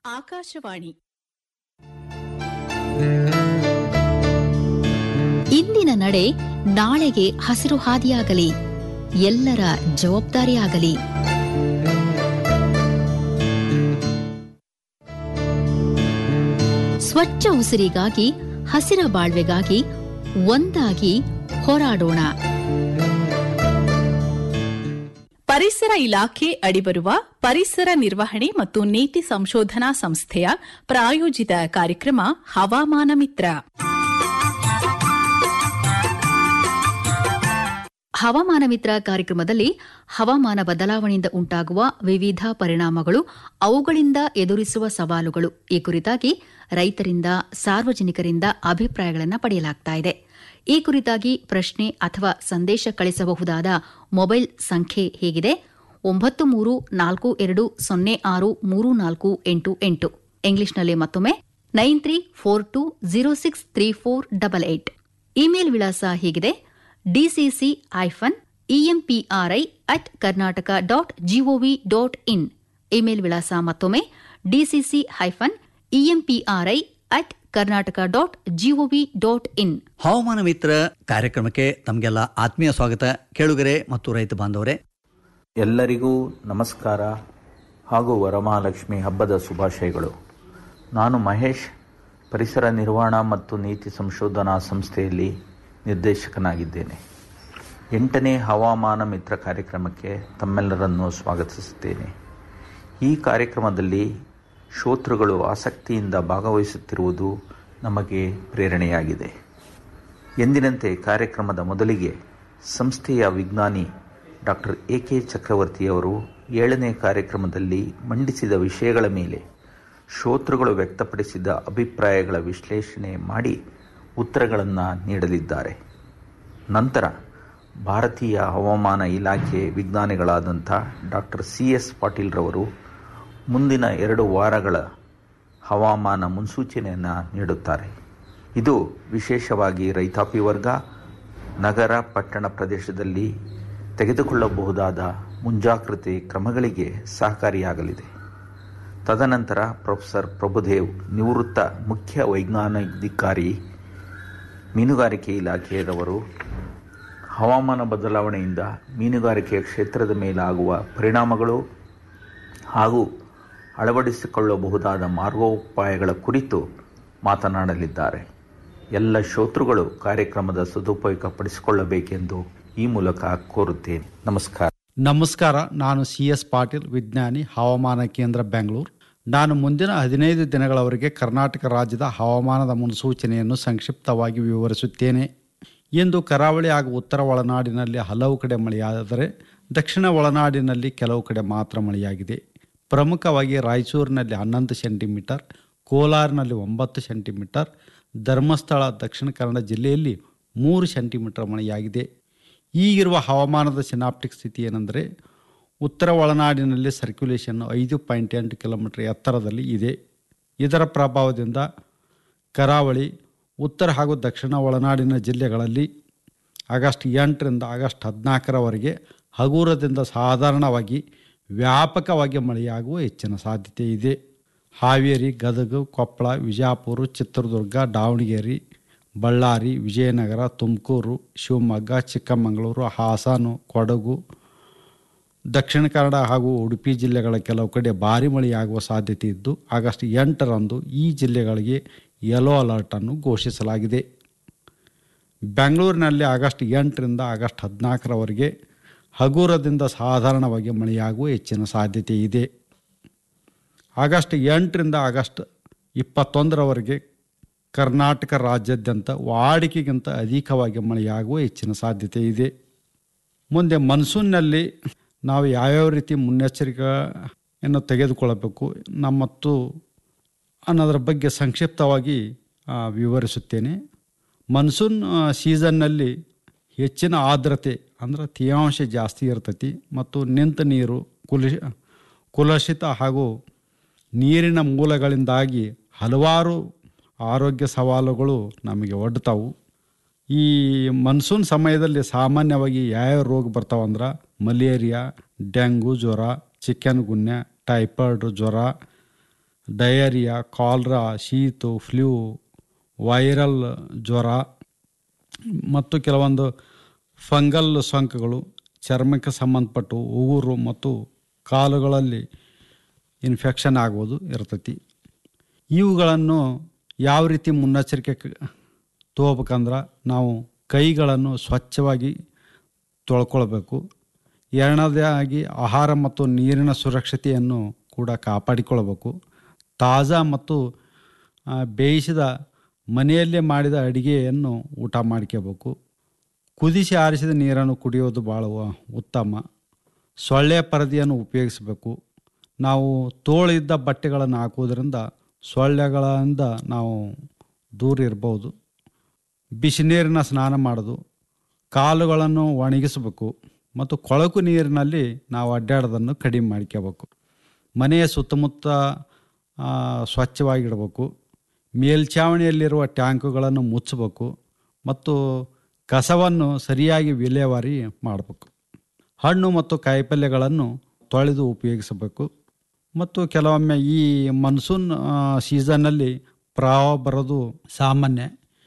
ಆಕಾಶವಾಣಿ ಇಂದಿನ ನಡೆ ನಾಳೆಗೆ ಹಸಿರು ಹಾದಿಯಾಗಲಿ ಎಲ್ಲರ ಜವಾಬ್ದಾರಿಯಾಗಲಿ ಸ್ವಚ್ಛ ಉಸಿರಿಗಾಗಿ ಹಸಿರ ಬಾಳ್ವೆಗಾಗಿ ಒಂದಾಗಿ ಹೋರಾಡೋಣ ಪರಿಸರ ಇಲಾಖೆ ಅಡಿಬರುವ ಪರಿಸರ ನಿರ್ವಹಣೆ ಮತ್ತು ನೀತಿ ಸಂಶೋಧನಾ ಸಂಸ್ಥೆಯ ಪ್ರಾಯೋಜಿತ ಕಾರ್ಯಕ್ರಮ ಹವಾಮಾನ ಮಿತ್ರ ಹವಾಮಾನ ಮಿತ್ರ ಕಾರ್ಯಕ್ರಮದಲ್ಲಿ ಹವಾಮಾನ ಬದಲಾವಣೆಯಿಂದ ಉಂಟಾಗುವ ವಿವಿಧ ಪರಿಣಾಮಗಳು ಅವುಗಳಿಂದ ಎದುರಿಸುವ ಸವಾಲುಗಳು ಈ ಕುರಿತಾಗಿ ರೈತರಿಂದ ಸಾರ್ವಜನಿಕರಿಂದ ಅಭಿಪ್ರಾಯಗಳನ್ನು ಪಡೆಯಲಾಗ್ತಾ ಇದೆ ಈ ಕುರಿತಾಗಿ ಪ್ರಶ್ನೆ ಅಥವಾ ಸಂದೇಶ ಕಳಿಸಬಹುದಾದ ಮೊಬೈಲ್ ಸಂಖ್ಯೆ ಹೇಗಿದೆ ಒಂಬತ್ತು ಮೂರು ನಾಲ್ಕು ಎರಡು ಸೊನ್ನೆ ಆರು ಮೂರು ನಾಲ್ಕು ಎಂಟು ಎಂಟು ಇಂಗ್ಲಿಷ್ನಲ್ಲಿ ಮತ್ತೊಮ್ಮೆ nine three four two zero six three four double eight email ವಿಳಾಸ ಹೀಗಿದೆ DCC hyphen EMPRI at Karnataka dot GOV dot in email ವಿಳಾಸ ಮತ್ತೊಮ್ಮೆ DCC hyphen EMPRI at Karnataka dot GOV dot in ಹವಾಮಾನ ಮಿತ್ರ ಕಾರ್ಯಕ್ರಮಕ್ಕೆ ತಮಗೆಲ್ಲ ಆತ್ಮೀಯ ಸ್ವಾಗತ ಕೇಳುಗರೆ ಮತ್ತು ರೈತ ಬಾಂಧವರೇ ಎಲ್ಲರಿಗೂ ನಮಸ್ಕಾರ ಹಾಗೂ ವರಮಹಾಲಕ್ಷ್ಮಿ ಹಬ್ಬದ ಶುಭಾಶಯಗಳು ನಾನು ಮಹೇಶ್ ಪರಿಸರ ನಿರ್ವಹಣಾ ಮತ್ತು ನೀತಿ ಸಂಶೋಧನಾ ಸಂಸ್ಥೆಯಲ್ಲಿ ನಿರ್ದೇಶಕನಾಗಿದ್ದೇನೆ ಎಂಟನೇ ಹವಾಮಾನ ಮಿತ್ರ ಕಾರ್ಯಕ್ರಮಕ್ಕೆ ತಮ್ಮೆಲ್ಲರನ್ನು ಸ್ವಾಗತಿಸುತ್ತೇನೆ ಈ ಕಾರ್ಯಕ್ರಮದಲ್ಲಿ ಶ್ರೋತೃಗಳು ಆಸಕ್ತಿಯಿಂದ ಭಾಗವಹಿಸುತ್ತಿರುವುದು ನಮಗೆ ಪ್ರೇರಣೆಯಾಗಿದೆ ಎಂದಿನಂತೆ ಕಾರ್ಯಕ್ರಮದ ಮೊದಲಿಗೆ ಸಂಸ್ಥೆಯ ವಿಜ್ಞಾನಿ ಡಾಕ್ಟರ್ ಎ ಕೆ ಚಕ್ರವರ್ತಿಯವರು ಏಳನೇ ಕಾರ್ಯಕ್ರಮದಲ್ಲಿ ಮಂಡಿಸಿದ ವಿಷಯಗಳ ಮೇಲೆ ಶ್ರೋತೃಗಳು ವ್ಯಕ್ತಪಡಿಸಿದ ಅಭಿಪ್ರಾಯಗಳ ವಿಶ್ಲೇಷಣೆ ಮಾಡಿ ಉತ್ತರಗಳನ್ನು ನೀಡಲಿದ್ದಾರೆ ನಂತರ ಭಾರತೀಯ ಹವಾಮಾನ ಇಲಾಖೆ ವಿಜ್ಞಾನಿಗಳಾದಂಥ ಡಾಕ್ಟರ್ ಸಿ ಎಸ್ ಪಾಟೀಲ್ರವರು ಮುಂದಿನ ಎರಡು ವಾರಗಳ ಹವಾಮಾನ ಮುನ್ಸೂಚನೆಯನ್ನು ನೀಡುತ್ತಾರೆ ಇದು ವಿಶೇಷವಾಗಿ ರೈತಾಪಿ ವರ್ಗ ನಗರ ಪಟ್ಟಣ ಪ್ರದೇಶದಲ್ಲಿ ತೆಗೆದುಕೊಳ್ಳಬಹುದಾದ ಮುಂಜಾಗ್ರತೆ ಕ್ರಮಗಳಿಗೆ ಸಹಕಾರಿಯಾಗಲಿದೆ ತದನಂತರ ಪ್ರೊಫೆಸರ್ ಪ್ರಭುದೇವ್ ನಿವೃತ್ತ ಮುಖ್ಯ ವೈಜ್ಞಾನಿಕಾಧಿಕಾರಿ ಮೀನುಗಾರಿಕೆ ಇಲಾಖೆಯವರು ಹವಾಮಾನ ಬದಲಾವಣೆಯಿಂದ ಮೀನುಗಾರಿಕೆಯ ಕ್ಷೇತ್ರದ ಮೇಲಾಗುವ ಪರಿಣಾಮಗಳು ಹಾಗೂ ಅಳವಡಿಸಿಕೊಳ್ಳಬಹುದಾದ ಮಾರ್ಗೋಪಾಯಗಳ ಕುರಿತು ಮಾತನಾಡಲಿದ್ದಾರೆ ಎಲ್ಲ ಶ್ರೋತೃಗಳು ಕಾರ್ಯಕ್ರಮದ ಸದುಪಯೋಗ ಪಡಿಸಿಕೊಳ್ಳಬೇಕೆಂದು ಈ ಮೂಲಕ ಕೋರುತ್ತೇನೆ ನಮಸ್ಕಾರ ನಮಸ್ಕಾರ ನಾನು ಸಿ ಎಸ್ ಪಾಟೀಲ್ ವಿಜ್ಞಾನಿ ಹವಾಮಾನ ಕೇಂದ್ರ ಬೆಂಗಳೂರು ನಾನು ಮುಂದಿನ ಹದಿನೈದು ದಿನಗಳವರೆಗೆ ಕರ್ನಾಟಕ ರಾಜ್ಯದ ಹವಾಮಾನದ ಮುನ್ಸೂಚನೆಯನ್ನು ಸಂಕ್ಷಿಪ್ತವಾಗಿ ವಿವರಿಸುತ್ತೇನೆ ಇಂದು ಕರಾವಳಿ ಹಾಗೂ ಉತ್ತರ ಒಳನಾಡಿನಲ್ಲಿ ಹಲವು ಕಡೆ ಮಳೆಯಾದರೆ ದಕ್ಷಿಣ ಒಳನಾಡಿನಲ್ಲಿ ಕೆಲವು ಕಡೆ ಮಾತ್ರ ಮಳೆಯಾಗಿದೆ ಪ್ರಮುಖವಾಗಿ ರಾಯಚೂರಿನಲ್ಲಿ ಹನ್ನೊಂದು ಸೆಂಟಿಮೀಟರ್ ಕೋಲಾರಿನಲ್ಲಿ ಒಂಬತ್ತು ಸೆಂಟಿಮೀಟರ್ ಧರ್ಮಸ್ಥಳ ದಕ್ಷಿಣ ಕನ್ನಡ ಜಿಲ್ಲೆಯಲ್ಲಿ ಮೂರು ಸೆಂಟಿಮೀಟರ್ ಮಳೆಯಾಗಿದೆ ಈಗಿರುವ ಹವಾಮಾನದ ಸಿನಾಪ್ಟಿಕ್ ಸ್ಥಿತಿ ಏನೆಂದರೆ ಉತ್ತರ ಒಳನಾಡಿನಲ್ಲಿ ಸರ್ಕ್ಯುಲೇಷನ್ ಐದು ಪಾಯಿಂಟ್ ಎಂಟು ಕಿಲೋಮೀಟರ್ ಎತ್ತರದಲ್ಲಿ ಇದೆ ಇದರ ಪ್ರಭಾವದಿಂದ ಕರಾವಳಿ ಉತ್ತರ ಹಾಗೂ ದಕ್ಷಿಣ ಒಳನಾಡಿನ ಜಿಲ್ಲೆಗಳಲ್ಲಿ ಆಗಸ್ಟ್ ಎಂಟರಿಂದ ಆಗಸ್ಟ್ ಹದಿನಾಲ್ಕರವರೆಗೆ ಹಗುರದಿಂದ ಸಾಧಾರಣವಾಗಿ ವ್ಯಾಪಕವಾಗಿ ಮಳೆಯಾಗುವ ಹೆಚ್ಚಿನ ಸಾಧ್ಯತೆ ಇದೆ ಹಾವೇರಿ ಗದಗ ಕೊಪ್ಪಳ ವಿಜಯಪುರ ಚಿತ್ರದುರ್ಗ ದಾವಣಗೆರೆ ಬಳ್ಳಾರಿ ವಿಜಯನಗರ ತುಮಕೂರು ಶಿವಮೊಗ್ಗ ಚಿಕ್ಕಮಗಳೂರು ಹಾಸನ ಕೊಡಗು ದಕ್ಷಿಣ ಕನ್ನಡ ಹಾಗೂ ಉಡುಪಿ ಜಿಲ್ಲೆಗಳ ಕೆಲವು ಕಡೆ ಭಾರಿ ಮಳೆಯಾಗುವ ಸಾಧ್ಯತೆ ಇದ್ದು ಆಗಸ್ಟ್ ಎಂಟರಂದು ಈ ಜಿಲ್ಲೆಗಳಿಗೆ ಯೆಲ್ಲೋ ಅಲರ್ಟನ್ನು ಘೋಷಿಸಲಾಗಿದೆ ಬೆಂಗಳೂರಿನಲ್ಲಿ ಆಗಸ್ಟ್ ಎಂಟರಿಂದ ಆಗಸ್ಟ್ ಹದಿನಾಲ್ಕರವರೆಗೆ ಹಗುರದಿಂದ ಸಾಧಾರಣವಾಗಿ ಮಳೆಯಾಗುವ ಹೆಚ್ಚಿನ ಸಾಧ್ಯತೆ ಇದೆ ಆಗಸ್ಟ್ ಎಂಟರಿಂದ ಆಗಸ್ಟ್ ಇಪ್ಪತ್ತೊಂದರವರೆಗೆ ಕರ್ನಾಟಕ ರಾಜ್ಯಾದ್ಯಂತ ವಾಡಿಕೆಗಿಂತ ಅಧಿಕವಾಗಿ ಮಳೆಯಾಗುವ ಹೆಚ್ಚಿನ ಸಾಧ್ಯತೆ ಇದೆ ಮುಂದೆ ಮನ್ಸೂನ್ನಲ್ಲಿ ನಾವು ಯಾವ್ಯಾವ ರೀತಿ ಮುನ್ನೆಚ್ಚರಿಕೆಯನ್ನು ತೆಗೆದುಕೊಳ್ಳಬೇಕು ನಮ್ಮ ಮತ್ತು ಅನ್ನೋದ್ರ ಬಗ್ಗೆ ಸಂಕ್ಷಿಪ್ತವಾಗಿ ಆ, ವಿವರಿಸುತ್ತೇನೆ ಮನ್ಸೂನ್ ಆ, ಸೀಸನ್ನಲ್ಲಿ ಹೆಚ್ಚಿನ ಆರ್ದ್ರತೆ ಅಂದ್ರೆ ತೇವಾಂಶ ಜಾಸ್ತಿ ಇರ್ತೈತಿ ಮತ್ತು ನಿಂತ ನೀರು ಕುಲಿ ಕುಲಷಿತ ಹಾಗೂ ನೀರಿನ ಮೂಲಗಳಿಂದಾಗಿ ಹಲವಾರು ಆರೋಗ್ಯ ಸವಾಲುಗಳು ನಮಗೆ ಒಡ್ತಾವು ಈ ಮನ್ಸೂನ್ ಸಮಯದಲ್ಲಿ ಸಾಮಾನ್ಯವಾಗಿ ಯಾವ್ಯಾವ ರೋಗ ಬರ್ತಾವಂದ್ರೆ ಮಲೇರಿಯಾ ಡೆಂಗು ಜ್ವರ ಚಿಕನ್ ಗುನ್ಯ ಟೈಫಾಯ್ಡ್ ಜ್ವರ ಡಯರಿಯಾ ಕಾಲ್ರಾ ಶೀತು ಫ್ಲೂ ವೈರಲ್ ಜ್ವರ ಮತ್ತು ಕೆಲವೊಂದು ಫಂಗಲ್ ಸೋಂಕುಗಳು ಚರ್ಮಕ್ಕೆ ಸಂಬಂಧಪಟ್ಟು ಉಗುರು ಮತ್ತು ಕಾಲುಗಳಲ್ಲಿ ಇನ್ಫೆಕ್ಷನ್ ಆಗುವುದು ಇರ್ತೈತಿ ಇವುಗಳನ್ನು ಯಾವ ರೀತಿ ಮುನ್ನೆಚ್ಚರಿಕೆ ಕ- ತಗೋಬೇಕಂದ್ರೆ ನಾವು ಕೈಗಳನ್ನು ಸ್ವಚ್ಛವಾಗಿ ತೊಳ್ಕೊಳ್ಬೇಕು ಎರಡನೇದಾಗಿ ಆಹಾರ ಮತ್ತು ನೀರಿನ ಸುರಕ್ಷತೆಯನ್ನು ಕೂಡ ಕಾಪಾಡಿಕೊಳ್ಳಬೇಕು ತಾಜಾ ಮತ್ತು ಆ, ಬೇಯಿಸಿದ ಮನೆಯಲ್ಲೇ ಮಾಡಿದ ಅಡಿಗೆಯನ್ನು ಊಟ ಮಾಡ್ಕೋಬೇಕು ಕುದಿಸಿ ಆರಿಸಿದ ನೀರನ್ನು ಕುಡಿಯೋದು ಭಾಳ ವ- ಉತ್ತಮ ಸೊಳ್ಳೆ ಪರದೆಯನ್ನು ಉಪಯೋಗಿಸಬೇಕು ನಾವು ತೋಳಿದ್ದ ಬಟ್ಟೆಗಳನ್ನು ಹಾಕುವುದರಿಂದ ಸೊಳ್ಳೆಗಳಿಂದ ನಾವು ದೂರ ಇರ್ಬೋದು ಬಿಸಿ ನೀರಿನ ಸ್ನಾನ ಮಾಡೋದು ಕಾಲುಗಳನ್ನು ಒಣಗಿಸಬೇಕು ಮತ್ತು ಕೊಳಕು ನೀರಿನಲ್ಲಿ ನಾವು ಅಡ್ಡಾಡೋದನ್ನು ಕಡಿಮೆ ಮಾಡ್ಕೋಬೇಕು ಮನೆಯ ಸುತ್ತಮುತ್ತ ಆ, ಸ್ವಚ್ಛವಾಗಿಡಬೇಕು ಮೇಲ್ಛಾವಣಿಯಲ್ಲಿರುವ ಟ್ಯಾಂಕುಗಳನ್ನು ಮುಚ್ಚಬೇಕು ಮತ್ತು ಕಸವನ್ನು ಸರಿಯಾಗಿ ವಿಲೇವಾರಿ ಮಾಡಬೇಕು ಹಣ್ಣು ಮತ್ತು ಕಾಯಿಪಲ್ಯಗಳನ್ನು ತೊಳೆದು ಉಪಯೋಗಿಸಬೇಕು ಮತ್ತು ಕೆಲವೊಮ್ಮೆ ಈ ಮನ್ಸೂನ್ ಸೀಸನ್ನಲ್ಲಿ ಪ್ರವಾಹ ಬರೋದು ಸಾಮಾನ್ಯ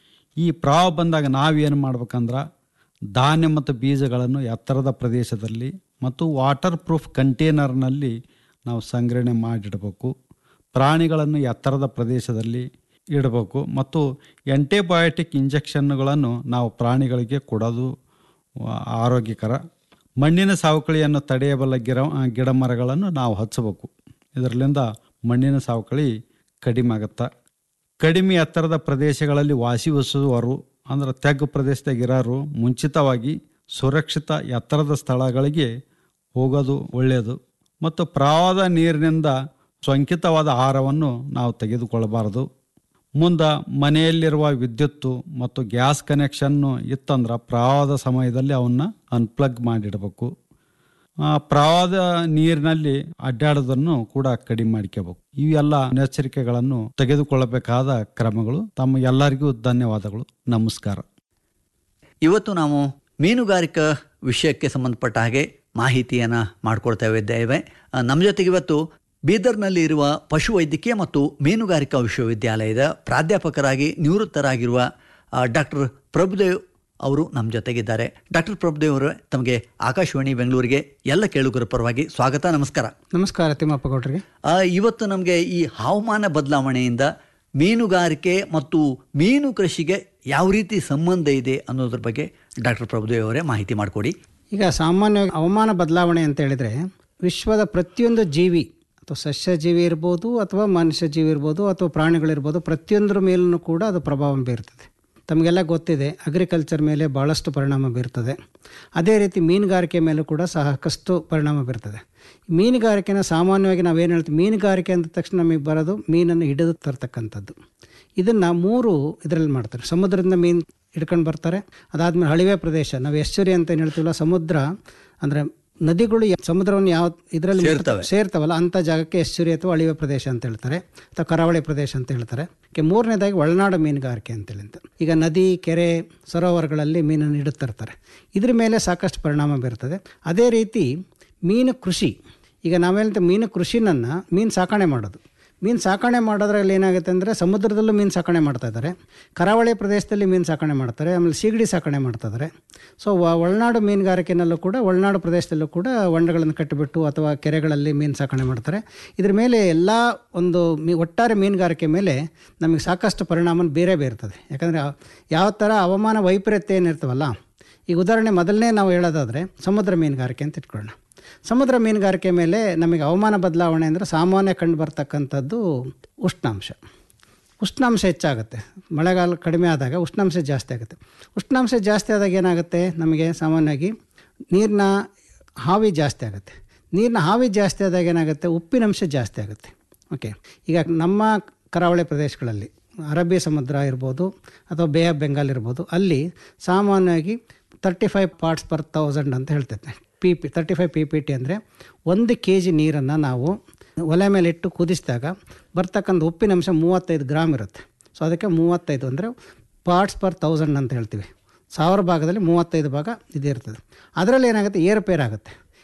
ಈ ಪ್ರವಾಹ ಬಂದಾಗ ನಾವೇನು ಮಾಡ್ಬೇಕಂದ್ರೆ ಧಾನ್ಯ ಮತ್ತು ಬೀಜಗಳನ್ನು ಎತ್ತರದ ಪ್ರದೇಶದಲ್ಲಿ ಮತ್ತು ವಾಟರ್ ಪ್ರೂಫ್ ಕಂಟೈನರ್ನಲ್ಲಿ ನಾವು ಸಂಗ್ರಹಣೆ ಮಾಡಿಡಬೇಕು ಪ್ರಾಣಿಗಳನ್ನು ಎತ್ತರದ ಪ್ರದೇಶದಲ್ಲಿ ಇಡಬೇಕು ಮತ್ತು ಆಂಟಿಬಯೋಟಿಕ್ ಇಂಜೆಕ್ಷನ್ಗಳನ್ನು ನಾವು ಪ್ರಾಣಿಗಳಿಗೆ ಕೊಡೋದು ಆ, ಆರೋಗ್ಯಕರ ಮಣ್ಣಿನ ಸವಕಳಿಯನ್ನು ತಡೆಯಬಲ್ಲ ಗಿಡ ಗಿಡ ಮರಗಳನ್ನು ನಾವು ಹಚ್ಚಬೇಕು ಇದರಿಂದ ಮಣ್ಣಿನ ಸವಕಳಿ ಕಡಿಮೆ ಆಗುತ್ತೆ ಕಡಿಮೆ ಎತ್ತರದ ಪ್ರದೇಶಗಳಲ್ಲಿ ವಾಸಿಸುವವರು ಅಂದ್ರೆ ತೆಗ್ಗು ಪ್ರದೇಶದಾಗ ಇರೋರು ಮುಂಚಿತವಾಗಿ ಸುರಕ್ಷಿತ ಎತ್ತರದ ಸ್ಥಳಗಳಿಗೆ ಹೋಗೋದು ಒಳ್ಳೆಯದು ಮತ್ತು ಪ್ರವಾಹದ ನೀರಿನಿಂದ ಸೋಂಕಿತವಾದ ಆಹಾರವನ್ನು ನಾವು ತೆಗೆದುಕೊಳ್ಳಬಾರದು ಮುಂದೆ ಮನೆಯಲ್ಲಿರುವ ವಿದ್ಯುತ್ತು ಮತ್ತು ಗ್ಯಾಸ್ ಕನೆಕ್ಷನ್ನು ಇತ್ತಂದ್ರೆ ಪ್ರವಾಹದ ಸಮಯದಲ್ಲಿ ಅವನ್ನ ಅನ್ಪ್ಲಗ್ ಮಾಡಿಡಬೇಕು ಆ, ಪ್ರವಾಹದ ನೀರಿನಲ್ಲಿ ಅಡ್ಡಾಡೋದನ್ನು ಕೂಡ ಕಡಿಮೆ ಮಾಡ್ಕೋಬೇಕು ಇವೆಲ್ಲ ಮುನ್ನೆಚ್ಚರಿಕೆಗಳನ್ನು ತೆಗೆದುಕೊಳ್ಳಬೇಕಾದ ಕ್ರಮಗಳು ತಮ್ಮ ಎಲ್ಲರಿಗೂ ಧನ್ಯವಾದಗಳು ನಮಸ್ಕಾರ ಇವತ್ತು ನಾವು ಮೀನುಗಾರಿಕಾ ವಿಷಯಕ್ಕೆ ಸಂಬಂಧಪಟ್ಟ ಹಾಗೆ ಮಾಹಿತಿಯನ್ನು ಮಾಡಿಕೊಡ್ತಾ ಇದ್ದೇವೆ ಆ, ನಮ್ಮ ಜೊತೆಗೆ ಇವತ್ತು ಬೀದರ್ನಲ್ಲಿ ಇರುವ ಪಶುವೈದ್ಯಕೀಯ ಮತ್ತು ಮೀನುಗಾರಿಕಾ ವಿಶ್ವವಿದ್ಯಾಲಯದ ಪ್ರಾಧ್ಯಾಪಕರಾಗಿ ನಿವೃತ್ತರಾಗಿರುವ ಡಾಕ್ಟರ್ ಪ್ರಭುದೇವ್ ಅವರು ನಮ್ಮ ಜೊತೆಗಿದ್ದಾರೆ ಡಾಕ್ಟರ್ ಪ್ರಭುದೇವ್ ಅವರೇ ತಮಗೆ ಆಕಾಶವಾಣಿ ಬೆಂಗಳೂರಿಗೆ ಎಲ್ಲ ಕೇಳುಗರ ಪರವಾಗಿ ಸ್ವಾಗತ ನಮಸ್ಕಾರ ನಮಸ್ಕಾರ ತಿಮ್ಮಪ್ಪ ಗೌಡ್ರಿಗೆ ಆ, ಇವತ್ತು ನಮಗೆ ಈ ಹವಾಮಾನ ಬದಲಾವಣೆಯಿಂದ ಮೀನುಗಾರಿಕೆ ಮತ್ತು ಮೀನು ಕೃಷಿಗೆ ಯಾವ ರೀತಿ ಸಂಬಂಧ ಇದೆ ಅನ್ನೋದ್ರ ಬಗ್ಗೆ ಡಾಕ್ಟರ್ ಪ್ರಭುದೇವ್ ಅವರೇ ಮಾಹಿತಿ ಮಾಡಿಕೊಡಿ ಈಗ ಸಾಮಾನ್ಯವಾಗಿ ಹವಾಮಾನ ಬದಲಾವಣೆ ಅಂತ ಹೇಳಿದರೆ ವಿಶ್ವದ ಪ್ರತಿಯೊಂದು ಜೀವಿ ಅಥವಾ ಸಸ್ಯ ಜೀವಿ ಇರ್ಬೋದು ಅಥವಾ ಮನುಷ್ಯ ಜೀವಿ ಇರ್ಬೋದು ಅಥವಾ ಪ್ರಾಣಿಗಳಿರ್ಬೋದು ಪ್ರತಿಯೊಂದರ ಮೇಲೂ ಕೂಡ ಅದು ಪ್ರಭಾವ ಬೀರ್ತದೆ ತಮಗೆಲ್ಲ ಗೊತ್ತಿದೆ ಅಗ್ರಿಕಲ್ಚರ್ ಮೇಲೆ ಭಾಳಷ್ಟು ಪರಿಣಾಮ ಬೀರ್ತದೆ ಅದೇ ರೀತಿ ಮೀನುಗಾರಿಕೆ ಮೇಲೂ ಕೂಡ ಸಾಕಷ್ಟು ಪರಿಣಾಮ ಬೀರ್ತದೆ ಮೀನುಗಾರಿಕೆನ ಸಾಮಾನ್ಯವಾಗಿ ನಾವೇನು ಹೇಳ್ತೀವಿ ಮೀನುಗಾರಿಕೆ ಅಂದ ತಕ್ಷಣ ನಮಗೆ ಬರೋದು ಮೀನನ್ನು ಹಿಡಿದು ತರ್ತಕ್ಕಂಥದ್ದು ಇದನ್ನು ಮೂರು ಇದರಲ್ಲಿ ಮಾಡ್ತಾರೆ ಸಮುದ್ರದಿಂದ ಮೀನು ಹಿಡ್ಕೊಂಡು ಬರ್ತಾರೆ ಅದಾದಮೇಲೆ ಹಳಿವೆ ಪ್ರದೇಶ ನಾವು ಎಶ್ಚರಿ ಅಂತ ಏನು ಹೇಳ್ತೀವಲ್ಲ ಸಮುದ್ರ ಅಂದರೆ ನದಿಗಳು ಯ- ಸಮುದ್ರವನ್ನು ಯಾವ ಇದರಲ್ಲಿ ಸೇರ್ತವೆ. ಸೇರ್ತಾವಲ್ಲ ಅಂಥ ಜಾಗಕ್ಕೆ ಎಶ್ಚರಿ ಅಥವಾ ಅಳಿವೆ ಪ್ರದೇಶ ಅಂತ ಹೇಳ್ತಾರೆ ಅಥವಾ ಕರಾವಳಿ ಪ್ರದೇಶ ಅಂತ ಹೇಳ್ತಾರೆ ಕೆ ಮೂರನೇದಾಗಿ ಒಳನಾಡು ಮೀನುಗಾರಿಕೆ ಅಂತೇಳಿ ಅಂತ ಈಗ ನದಿ ಕೆರೆ ಸರೋವರಗಳಲ್ಲಿ ಮೀನನ್ನು ಇಡುತ್ತಿರ್ತಾರೆ ಇದ್ರ ಮೇಲೆ ಸಾಕಷ್ಟು ಪರಿಣಾಮ ಬೀರ್ತದೆ ಅದೇ ರೀತಿ ಮೀನು ಕೃಷಿ ಈಗ ನಾವೇನಂತ ಮೀನು ಕೃಷಿನನ್ನು ಮೀನು ಸಾಕಣೆ ಮಾಡೋದು ಮೀನು ಸಾಕಣೆ ಮಾಡೋದ್ರಲ್ಲಿ ಏನಾಗುತ್ತೆ ಅಂದರೆ ಸಮುದ್ರದಲ್ಲೂ ಮೀನು ಸಾಕಣೆ ಮಾಡ್ತಾ ಇದ್ದಾರೆ ಕರಾವಳಿ ಪ್ರದೇಶದಲ್ಲಿ ಮೀನು ಸಾಕಣೆ ಮಾಡ್ತಾರೆ ಆಮೇಲೆ ಸೀಗಡಿ ಸಾಕಣೆ ಮಾಡ್ತಾ ಇದ್ದಾರೆ ಸೊ ವ- ಒಳನಾಡು ಮೀನುಗಾರಿಕೆನಲ್ಲೂ ಕೂಡ ಒಳನಾಡು ಪ್ರದೇಶದಲ್ಲೂ ಕೂಡ ಹೊಂಡಗಳನ್ನು ಕಟ್ಟಿಬಿಟ್ಟು ಅಥವಾ ಕೆರೆಗಳಲ್ಲಿ ಮೀನು ಸಾಕಣೆ ಮಾಡ್ತಾರೆ ಇದ್ರ ಮೇಲೆ ಎಲ್ಲ ಒಂದು ಮೀ ಒಟ್ಟಾರೆ ಮೀನುಗಾರಿಕೆ ಮೇಲೆ ನಮಗೆ ಸಾಕಷ್ಟು ಪರಿಣಾಮ ಬೇರೆ ಬೀರ್ತದೆ ಯಾಕಂದರೆ ಯಾವ ಥರ ಹವಾಮಾನ ವೈಪರೀತ್ಯ ಏನಿರ್ತವಲ್ಲ ಈಗ ಉದಾಹರಣೆ ಮೊದಲನೇ ನಾವು ಹೇಳೋದಾದರೆ ಸಮುದ್ರ ಮೀನುಗಾರಿಕೆ ಅಂತ ಇಟ್ಕೊಳ್ಳೋಣ ಸಮುದ್ರ ಮೀನುಗಾರಿಕೆ ಮೇಲೆ ನಮಗೆ ಹವಾಮಾನ ಬದಲಾವಣೆ ಅಂದರೆ ಸಾಮಾನ್ಯ ಕಂಡು ಬರ್ತಕ್ಕಂಥದ್ದು ಉಷ್ಣಾಂಶ ಉಷ್ಣಾಂಶ ಹೆಚ್ಚಾಗುತ್ತೆ ಮಳೆಗಾಲ ಕಡಿಮೆ ಆದಾಗ ಉಷ್ಣಾಂಶ ಜಾಸ್ತಿ ಆಗುತ್ತೆ ಉಷ್ಣಾಂಶ ಜಾಸ್ತಿ ಆದಾಗ ಏನಾಗುತ್ತೆ ನಮಗೆ ಸಾಮಾನ್ಯವಾಗಿ ನೀರಿನ ಹಾವಿ ಜಾಸ್ತಿ ಆಗುತ್ತೆ ನೀರಿನ ಹಾವಿ ಜಾಸ್ತಿ ಆದಾಗ ಏನಾಗುತ್ತೆ ಉಪ್ಪಿನಂಶ ಜಾಸ್ತಿ ಆಗುತ್ತೆ ಓಕೆ ಈಗ ನಮ್ಮ ಕರಾವಳಿ ಪ್ರದೇಶಗಳಲ್ಲಿ ಅರಬ್ಬಿ ಸಮುದ್ರ ಇರ್ಬೋದು ಅಥವಾ ಬೇ ಆಫ್ ಬೆಂಗಾಲ್ ಇರ್ಬೋದು ಅಲ್ಲಿ ಸಾಮಾನ್ಯವಾಗಿ thirty five parts per thousand ಅಂತ ಹೇಳ್ತೈತೆ P P thirty five P P T ಅಂದರೆ ಒಂದು ಕೆ ಜಿ ನೀರನ್ನು ನಾವು ಒಲೆ ಮೇಲೆ ಇಟ್ಟು ಕುದಿಸಿದಾಗ ಬರ್ತಕ್ಕಂಥ ಉಪ್ಪಿನಂಶ ಮೂವತ್ತೈದು ಗ್ರಾಮ್ ಇರುತ್ತೆ ಸೊ ಅದಕ್ಕೆ ಮೂವತ್ತೈದು ಅಂದರೆ ಪಾರ್ಟ್ಸ್ ಪರ್ ತೌಸಂಡ್ ಅಂತ ಹೇಳ್ತೀವಿ ಸಾವಿರ ಭಾಗದಲ್ಲಿ ಮೂವತ್ತೈದು ಭಾಗ ಇದಿರ್ತದೆ ಅದರಲ್ಲಿ ಏನಾಗುತ್ತೆ ಏರುಪೇರು ಆಗುತ್ತೆ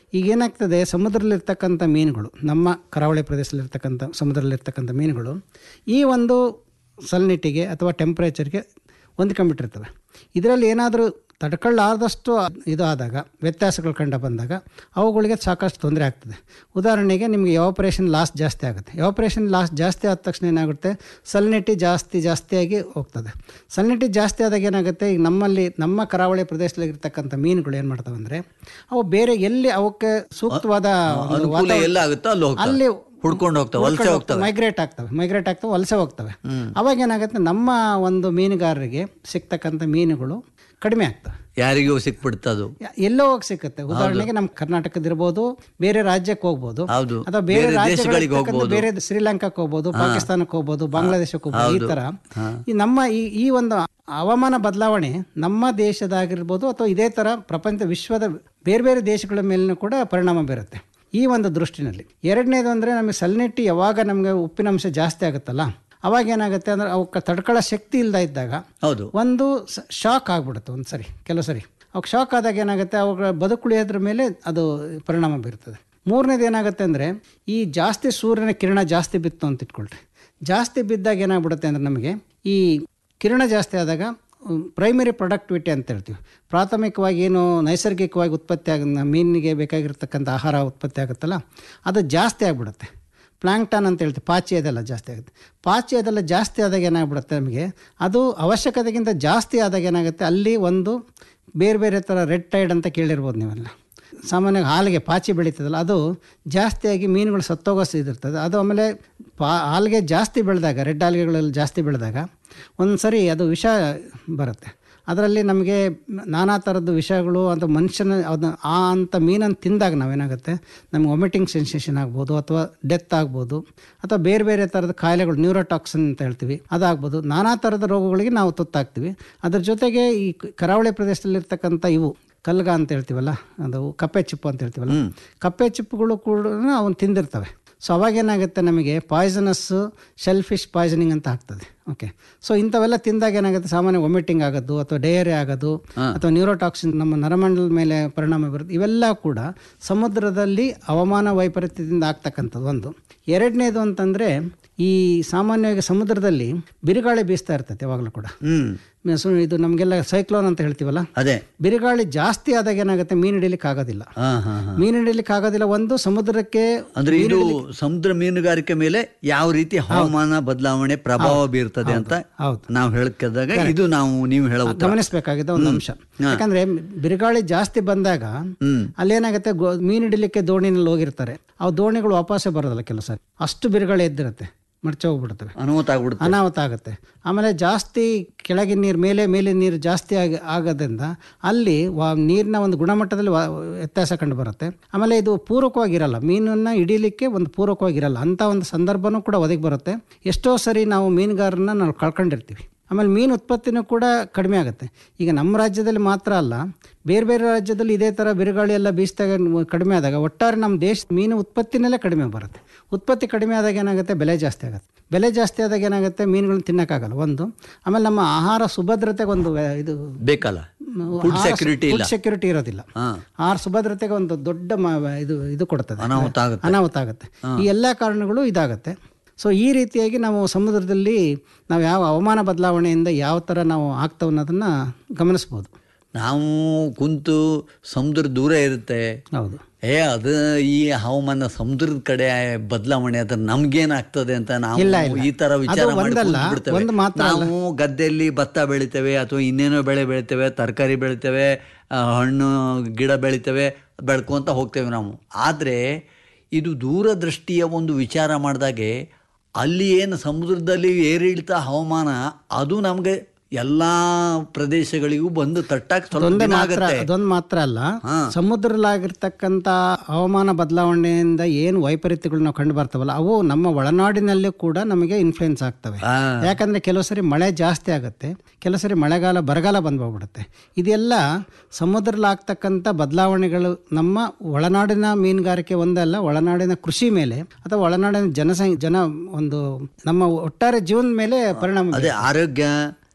ಈಗ ಏನಾಗ್ತದೆ ಸಮುದ್ರದಲ್ಲಿರ್ತಕ್ಕಂಥ ಮೀನುಗಳು ನಮ್ಮ ಕರಾವಳಿ ಪ್ರದೇಶದಲ್ಲಿರ್ತಕ್ಕಂಥ ಸಮುದ್ರದಲ್ಲಿರ್ತಕ್ಕಂಥ ಮೀನುಗಳು ಈ ಒಂದು ಸಲ್ನಿಟ್ಟಿಗೆ ಅಥವಾ ಟೆಂಪ್ರೇಚರ್ಗೆ ಹೊಂದ್ಕೊಂಡ್ಬಿಟ್ಟಿರ್ತವೆ ಇದರಲ್ಲಿ ಏನಾದರೂ ತಡ್ಕೊಳ್ಳಾರ್ದಷ್ಟು ಇದು ಆದಾಗ ವ್ಯತ್ಯಾಸಗಳು ಕಂಡು ಬಂದಾಗ ಅವುಗಳಿಗೆ ಸಾಕಷ್ಟು ತೊಂದರೆ ಆಗ್ತದೆ ಉದಾಹರಣೆಗೆ ನಿಮಗೆ ಎವಾಪರೇಷನ್ ಲಾಸ್ ಜಾಸ್ತಿ ಆಗುತ್ತೆ ಎವಾಪರೇಷನ್ ಲಾಸ್ ಜಾಸ್ತಿ ಆದ ತಕ್ಷಣ ಏನಾಗುತ್ತೆ ಸಲ್ನಿಟಿ ಜಾಸ್ತಿ ಜಾಸ್ತಿಯಾಗಿ ಹೋಗ್ತದೆ ಸಲ್ನಿಟಿ ಜಾಸ್ತಿ ಆದಾಗ ಏನಾಗುತ್ತೆ ಈಗ ನಮ್ಮಲ್ಲಿ ನಮ್ಮ ಕರಾವಳಿ ಪ್ರದೇಶದಲ್ಲಿರ್ತಕ್ಕಂಥ ಮೀನುಗಳು ಏನು ಮಾಡ್ತವೆ ಅಂದರೆ ಅವು ಬೇರೆ ಎಲ್ಲಿ ಅವಕ್ಕೆ ಸೂಕ್ತವಾದ ಒಂದು ಅನುಕೂಲ ವಾತಾವರಣ- ಎಲ್ಲ ಆಗುತ್ತೋ ಅಲ್ಲಿ ಹೋಗ್ತವೆ ಅಲ್ಲಿ ಹುಡ್ಕೊಂಡು ಹೋಗ್ತವೆ ವಲಸೆ ಹೋಗ್ತವೆ ಮೈಗ್ರೇಟ್ ಆಗ್ತವೆ ಮೈಗ್ರೇಟ್ ಆಗ್ತವೆ ವಲಸೆ ಹೋಗ್ತವೆ ಅವಾಗ ಏನಾಗುತ್ತೆ ನಮ್ಮ ಒಂದು ಮೀನುಗಾರರಿಗೆ ಸಿಗ್ತಕ್ಕಂಥ ಮೀನುಗಳು ಕಡಿಮೆ ಆಗ್ತವೆ ಯಾರಿಗೂ ಸಿಕ್ಬಿಡ್ತದು ಯ- ಎಲ್ಲೋ ಹೋಗಿ ಸಿಕ್ಕುತ್ತೆ ಉದಾಹರಣೆಗೆ ನಮ್ಮ ಕರ್ನಾಟಕದಿರ್ಬೋದು ಬೇರೆ ರಾಜ್ಯಕ್ಕೆ ಹೋಗ್ಬೋದು ಹೌದು. ಅಥವಾ ಬೇರೆ ಬೇರೆ ದೇಶಗಳಿಗೆ ರಾಜ್ಯಗಳಿಗೆ ಹೋಗ್ಬೋದು. ಬೇರೆ ಶ್ರೀಲಂಕಾಕ್ಕೆ ಹೋಗ್ಬೋದು ಪಾಕಿಸ್ತಾನಕ್ಕೆ ಹೋಗ್ಬೋದು ಬಾಂಗ್ಲಾದೇಶಕ್ಕೆ ಹೋಗ್ಬೋದು ಈ ತರ ಈ ನಮ್ಮ ಈ ಈ ಒಂದು ಹವಾಮಾನ ಬದಲಾವಣೆ ನಮ್ಮ ದೇಶದಾಗಿರ್ಬೋದು ಅಥವಾ ಇದೇ ತರ ಪ್ರಪಂಚ ವಿಶ್ವದ ಬೇರೆ ಬೇರೆ ದೇಶಗಳ ಮೇಲೂ ಕೂಡ ಪರಿಣಾಮ ಬೀರುತ್ತೆ ಈ ಒಂದು ದೃಷ್ಟಿನಲ್ಲಿ ಎರಡನೇದು ಅಂದರೆ ನಮಗೆ ಸಲ್ನೆಟ್ಟಿ ಯಾವಾಗ ನಮಗೆ ಉಪ್ಪಿನಂಶ ಜಾಸ್ತಿ ಆಗುತ್ತಲ್ಲ ಅವಾಗ ಏನಾಗುತ್ತೆ ಅಂದರೆ ಅವಕ್ಕೆ ತಡ್ಕೊಳ್ಳೋ ಶಕ್ತಿ ಇಲ್ಲದ ಇದ್ದಾಗ ಹೌದು ಒಂದು ಶಾಕ್ ಆಗ್ಬಿಡುತ್ತೆ ಒಂದು ಸರಿ ಕೆಲವು ಸರಿ ಅವಾಗ ಶಾಕ್ ಆದಾಗ ಏನಾಗುತ್ತೆ ಅವುಗಳ ಬದುಕುಳಿಯೋದ್ರ ಮೇಲೆ ಅದು ಪರಿಣಾಮ ಬೀರ್ತದೆ ಮೂರನೇದು ಏನಾಗುತ್ತೆ ಅಂದರೆ ಈ ಜಾಸ್ತಿ ಸೂರ್ಯನ ಕಿರಣ ಜಾಸ್ತಿ ಬಿತ್ತು ಅಂತ ಇಟ್ಕೊಳ್ರಿ ಜಾಸ್ತಿ ಬಿದ್ದಾಗ ಏನಾಗ್ಬಿಡುತ್ತೆ ಅಂದರೆ ನಮಗೆ ಈ ಕಿರಣ ಜಾಸ್ತಿ ಆದಾಗ ಪ್ರೈಮರಿ ಪ್ರೊಡಕ್ಟಿವಿಟಿ ಅಂತ ಹೇಳ್ತೀವಿ ಪ್ರಾಥಮಿಕವಾಗಿ ಏನು ನೈಸರ್ಗಿಕವಾಗಿ ಉತ್ಪತ್ತಿ ಆಗ ಮೀನಿಗೆ ಬೇಕಾಗಿರ್ತಕ್ಕಂಥ ಆಹಾರ ಉತ್ಪತ್ತಿ ಆಗುತ್ತಲ್ಲ ಅದು ಜಾಸ್ತಿ ಆಗಿಬಿಡುತ್ತೆ ಪ್ಲಾಂಕ್ಟನ್ ಅಂತ ಹೇಳ್ತೀವಿ ಪಾಚಿ ಅದೆಲ್ಲ ಜಾಸ್ತಿ ಆಗುತ್ತೆ ಪಾಚಿ ಅದೆಲ್ಲ ಜಾಸ್ತಿ ಆದಾಗ ಏನಾಗ್ಬಿಡುತ್ತೆ ನಮಗೆ ಅದು ಅವಶ್ಯಕತೆಗಿಂತ ಜಾಸ್ತಿ ಆದಾಗ ಏನಾಗುತ್ತೆ ಅಲ್ಲಿ ಒಂದು ಬೇರೆ ಬೇರೆ ಥರ ರೆಡ್ ಟೈಡ್ ಅಂತ ಕೇಳಿರ್ಬೋದು ನೀವೆಲ್ಲ ಸಾಮಾನ್ಯವಾಗಿ ಹಾಲಿಗೆ ಪಾಚಿ ಬೆಳೀತದಲ್ಲ ಅದು ಜಾಸ್ತಿಯಾಗಿ ಮೀನುಗಳು ಸತ್ತೋಗೋ ಇದಿರ್ತದೆ ಅದು ಆಮೇಲೆ ಪಾ ಹಾಲಿಗೆ ಜಾಸ್ತಿ ಬೆಳೆದಾಗ ರೆಡ್ ಆಲ್ಗೆಗಳಲ್ಲಿ ಜಾಸ್ತಿ ಬೆಳೆದಾಗ ಒಂದು ಸರಿ ಅದು ವಿಷ ಬರುತ್ತೆ ಅದರಲ್ಲಿ ನಮಗೆ ನಾನಾ ಥರದ್ದು ವಿಷಯಗಳು ಅಂತ ಮನುಷ್ಯನ ಅದನ್ನ ಆ ಅಂತ ಮೀನನ್ನು ತಿಂದಾಗ ನಾವೇನಾಗುತ್ತೆ ನಮ್ಗೆ ವಾಮಿಟಿಂಗ್ ಸೆನ್ಸೇಷನ್ ಆಗ್ಬೋದು ಅಥವಾ ಡೆತ್ ಆಗ್ಬೋದು ಅಥವಾ ಬೇರೆ ಬೇರೆ ಥರದ ಕಾಯಿಲೆಗಳು ನ್ಯೂರೋಟಾಕ್ಸಿನ್ ಅಂತ ಹೇಳ್ತೀವಿ ಅದಾಗ್ಬೋದು ನಾನಾ ಥರದ ರೋಗಗಳಿಗೆ ನಾವು ತುತ್ತಾಗ್ತೀವಿ ಅದ್ರ ಜೊತೆಗೆ ಈ ಕರಾವಳಿ ಪ್ರದೇಶದಲ್ಲಿರ್ತಕ್ಕಂಥ ಇವು ಕಲ್ಗ ಅಂತ ಹೇಳ್ತೀವಲ್ಲ ಅದು ಕಪ್ಪೆ ಚಿಪ್ಪು ಅಂತ ಹೇಳ್ತೀವಲ್ಲ ಕಪ್ಪೆ ಚಿಪ್ಪುಗಳು ಕೂಡ ಅವನು ತಿಂದಿರ್ತವೆ ಸೊ ಅವಾಗೇನಾಗುತ್ತೆ ನಮಗೆ ಪಾಯ್ಸನಸ್ಸು ಶೆಲ್ಫಿಶ್ ಪಾಯ್ಸನಿಂಗ್ ಅಂತ ಆಗ್ತದೆ ಓಕೆ ಸೊ ಇಂಥವೆಲ್ಲ ತಿಂದಾಗ ಏನಾಗುತ್ತೆ ಸಾಮಾನ್ಯ ವಾಮಿಟಿಂಗ್ ಆಗೋದು ಅಥವಾ ಡಯರಿ ಆಗೋದು ಅಥವಾ ನ್ಯೂರೋಟಾಕ್ಸಿನ್ ನಮ್ಮ ನರಮಂಡಲದ ಮೇಲೆ ಪರಿಣಾಮ ಬರುತ್ತೆ ಇವೆಲ್ಲ ಕೂಡ ಸಮುದ್ರದಲ್ಲಿ ಹವಾಮಾನ ವೈಪರೀತ್ಯದಿಂದ ಆಗ್ತಕ್ಕಂಥದ್ದು ಒಂದು ಎರಡನೇದು ಅಂತಂದರೆ ಈ ಸಾಮಾನ್ಯವಾಗಿ ಸಮುದ್ರದಲ್ಲಿ ಬಿರುಗಾಳಿ ಬೀಸ್ತಾ ಇರ್ತೈತೆ ಯಾವಾಗಲೂ ಕೂಡ ಹ್ಮ್ ಮ- ಸು- ಇದು ನಮಗೆಲ್ಲ ಸೈಕ್ಲೋನ್ ಅಂತ ಹೇಳ್ತೀವಲ್ಲ ಅದೇ ಬಿರುಗಾಳಿ ಜಾಸ್ತಿ ಆದಾಗ ಏನಾಗುತ್ತೆ ಮೀನು ಹಿಡಿಲಿಕ್ಕೆ ಆಗೋದಿಲ್ಲ ಹಾ ಹಾ ಹಾ ಮೀನು ಹಿಡಿಲಿಕ್ಕೆ ಆಗೋದಿಲ್ಲ ಒಂದು ಸಮುದ್ರಕ್ಕೆ ಅಂದ್ರೆ ಇದು ಸಮುದ್ರ ಮೀನುಗಾರಿಕೆ ಮೇಲೆ ಯಾವ ರೀತಿ ಹವಾಮಾನ ಬದಲಾವಣೆ ಪ್ರಭಾವ ಬೀರ್ತದೆ ಅಂತ ಹೌದು. ನಾವು ಹೇಳ್ಕದಾಗ ಇದು ನಾವು ನೀವು ಹೇಳೋ ಉತ್ತರ. ಗಮನಿಸಬೇಕಾಗಿದ್ದ ಒಂದು ಅಂಶ ಯಾಕಂದ್ರೆ ಬಿರುಗಾಳಿ ಜಾಸ್ತಿ ಬಂದಾಗ ಹ್ಮ್ ಅಲ್ಲೇನಾಗುತ್ತೆ ಗೋ- ಮೀನು ಹಿಡಿಲಿಕ್ಕೆ ದೋಣಿನಲ್ಲಿ ಹೋಗಿರ್ತಾರೆ ಆ ದೋಣಿಗಳು ವಾಪಸ್ಸೇ ಬರೋದಿಲ್ಲ ಕೆಲವು ಸಾರಿ ಅಷ್ಟು ಬಿರುಗಾಳಿ ಎದ್ದಿರುತ್ತೆ ಮಡ್ಚೆ ಹೋಗ್ಬಿಡ್ತವೆ ಅನಾಹುತ ಆಗ್ಬಿಡುತ್ತೆ ಅನಾಹುತ ಆಗುತ್ತೆ ಆಮೇಲೆ ಜಾಸ್ತಿ ಕೆಳಗಿನ ನೀರು ಮೇಲೆ ಮೇಲೆ ನೀರು ಜಾಸ್ತಿ ಆಗಿ ಆಗೋದ್ರಿಂದ ಅಲ್ಲಿ ವಾ ನೀರಿನ ಒಂದು ಗುಣಮಟ್ಟದಲ್ಲಿ ವಾ- ವ್ಯತ್ಯಾಸ ಕಂಡು ಬರುತ್ತೆ ಆಮೇಲೆ ಇದು ಪೂರಕವಾಗಿರಲ್ಲ ಮೀನನ್ನು ಹಿಡೀಲಿಕ್ಕೆ ಒಂದು ಪೂರಕವಾಗಿರಲ್ಲ ಅಂಥ ಒಂದು ಸಂದರ್ಭನೂ ಕೂಡ ಒದಗಿ ಬರುತ್ತೆ ಎಷ್ಟೋ ಸರಿ ನಾವು ಮೀನುಗಾರರನ್ನ ನಾವು ಕಳ್ಕೊಂಡಿರ್ತೀವಿ ಆಮೇಲೆ ಮೀನು ಉತ್ಪತ್ತಿನೂ ಕೂಡ ಕಡಿಮೆ ಆಗುತ್ತೆ ಈಗ ನಮ್ಮ ರಾಜ್ಯದಲ್ಲಿ ಮಾತ್ರ ಅಲ್ಲ ಬೇರೆ ಬೇರೆ ರಾಜ್ಯದಲ್ಲಿ ಇದೇ ಥರ ಬಿರುಗಾಳಿ ಎಲ್ಲ ಬೀಸಿದಾಗ ಕಡಿಮೆ ಆದಾಗ ಒಟ್ಟಾರೆ ನಮ್ಮ ದೇಶ ಮೀನು ಉತ್ಪತ್ತಿನಲ್ಲೇ ಕಡಿಮೆ ಬರುತ್ತೆ ಉತ್ಪತ್ತಿ ಕಡಿಮೆ ಆದಾಗ ಏನಾಗುತ್ತೆ ಬೆಲೆ ಜಾಸ್ತಿ ಆಗುತ್ತೆ ಬೆಲೆ ಜಾಸ್ತಿ ಆದಾಗ ಏನಾಗುತ್ತೆ ಮೀನುಗಳನ್ನ ತಿನ್ನೋಕ್ಕಾಗಲ್ಲ ಒಂದು ಆಮೇಲೆ ನಮ್ಮ ಆಹಾರ ಸುಭದ್ರತೆಗೆ ಒಂದು ವ್ಯ- ಇದು ಬೇಕಲ್ಲ ಫುಡ್ ಸೆಕ್ಯೂರಿಟಿ ಇಲ್ಲ ಸೆಕ್ಯೂರಿಟಿ ಇರೋದಿಲ್ಲ ಹಾ ಆಹಾರ ಸುಭದ್ರತೆಗೆ ಒಂದು ದೊಡ್ಡ ಮ- ಇದು ಇದು ಕೊಡ್ತದೆ ಅನಾಹುತ ಆಗುತ್ತೆ ಅನಾಹುತ ಆಗುತ್ತೆ ಈ ಎಲ್ಲ ಕಾರಣಗಳು ಇದಾಗುತ್ತೆ ಸೊ ಈ ರೀತಿಯಾಗಿ ನಾವು ಸಮುದ್ರದಲ್ಲಿ ನಾವು ಯಾವ ಹವಾಮಾನ ಬದಲಾವಣೆಯಿಂದ ಯಾವ ಥರ ನಾವು ಆಗ್ತವೆ ಅನ್ನೋದನ್ನು ಗಮನಿಸ್ಬೋದು ನಾವು ಕುಂತು ಸಮುದ್ರ ದೂರ ಇರುತ್ತೆ ಹೌದು ಏ ಅದು ಈ ಹವಾಮಾನ ಸಮುದ್ರದ ಕಡೆ ಬದಲಾವಣೆ ಅದ್ರ ನಮ್ಗೇನಾಗ್ತದೆ ಅಂತ ನಾವು ಇಲ್ಲ, ಇಲ್ಲ. ಈ ತರ ವಿಚಾರ ಅದು ಮಾಡಿ ಒಂದಲ್ಲ, ಕೂತ್ಬಿಡ್ತೇವೆ. ಒಂದು ಮಾತ್ರ ನಾವು ಗದ್ದೆಯಲ್ಲಿ ಭತ್ತ ಬೆಳಿತೇವೆ ಅಥವಾ ಇನ್ನೇನೋ ಬೆಳೆ ಬೆಳಿತೇವೆ ತರಕಾರಿ ಬೆಳಿತೇವೆ ಆ, ಹಣ್ಣು ಗಿಡ ಬೆಳಿತೇವೆ ಬೆಳ್ಕೊಂತ ಹೋಗ್ತೇವೆ ನಾವು ಆದರೆ ಇದು ದೂರದೃಷ್ಟಿಯ ಒಂದು ವಿಚಾರ ಮಾಡಿದಾಗೆ ಅಲ್ಲಿ ಏನು ಸಮುದ್ರದಲ್ಲಿ ಏರಿಳಿತ ಹವಾಮಾನ ಅದು ನಮಗೆ ಎಲ್ಲ ಪ್ರದೇಶಗಳಿಗೂ ಬಂದು ತಟ್ಟಾಕ್ ಸ್ವಲ್ಪ ಅದೊಂದೇ ದಿನ ಮಾತ್ರ ಆಗತ್ತೆ ಅದೊಂದು ಮಾತ್ರ ಅಲ್ಲ ಹಾ. ಸಮುದ್ರಲಾಗಿರ್ತಕ್ಕಂಥ ಹವಾಮಾನ ಬದಲಾವಣೆಯಿಂದ ಏನು ವೈಪರೀತ್ಯಗಳು ನಾವು ಕಂಡು ಬರ್ತಾವಲ್ಲ ಅವು ನಮ್ಮ ಒಳನಾಡಿನಲ್ಲೂ ಕೂಡ ನಮಗೆ ಇನ್ಫ್ಲುಯೆನ್ಸ್ ಆಗ್ತವೆ ಆ, ಯಾಕಂದ್ರೆ ಕೆಲವು ಸರಿ ಮಳೆ ಜಾಸ್ತಿ ಆಗುತ್ತೆ ಕೆಲವು ಸರಿ ಮಳೆಗಾಲ ಬರಗಾಲ ಬಂದ್ಬೋಗ್ಬಿಡುತ್ತೆ ಇದೆಲ್ಲ ಸಮುದ್ರಲಾಗ್ತಕ್ಕಂಥ ಬದಲಾವಣೆಗಳು ನಮ್ಮ ಒಳನಾಡಿನ ಮೀನುಗಾರಿಕೆ ಒಂದಲ್ಲ ಒಳನಾಡಿನ ಕೃಷಿ ಮೇಲೆ ಅಥವಾ ಒಳನಾಡಿನ ಜನಸಂಖ್ಯೆ ಜನ ಒಂದು ನಮ್ಮ ಒಟ್ಟಾರೆ ಜೀವನದ ಮೇಲೆ ಪರಿಣಾಮ ಅದೇ ಆರೋಗ್ಯ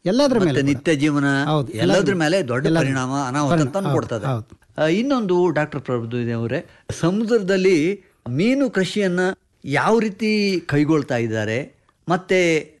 ಎಲ್ಲದ್ರ ಮೇಲೆ ಮತ್ತೆ ನಿತ್ಯ ಜೀವನ ಹೌದು, ಎಲ್ಲದ್ರ ಮೇಲೆ ದೊಡ್ಡ ಎಲ್ಲದ್ರ- ಪರಿಣಾಮ ಅನಾಹುತ ಹೌದು, ಕೊಡ್ತದೆ ಹೌದು. ಆ, ಇನ್ನೊಂದು ಡಾಕ್ಟರ್ ಪ್ರಭುದೇವ್ ಅವರೇ ಸಮುದ್ರದಲ್ಲಿ ಮೀನು ಕೃಷಿಯನ್ನ ಯಾವ ರೀತಿ ಕೈಗೊಳ್ತಾ ಇದ್ದಾರೆ ಮತ್ತೆ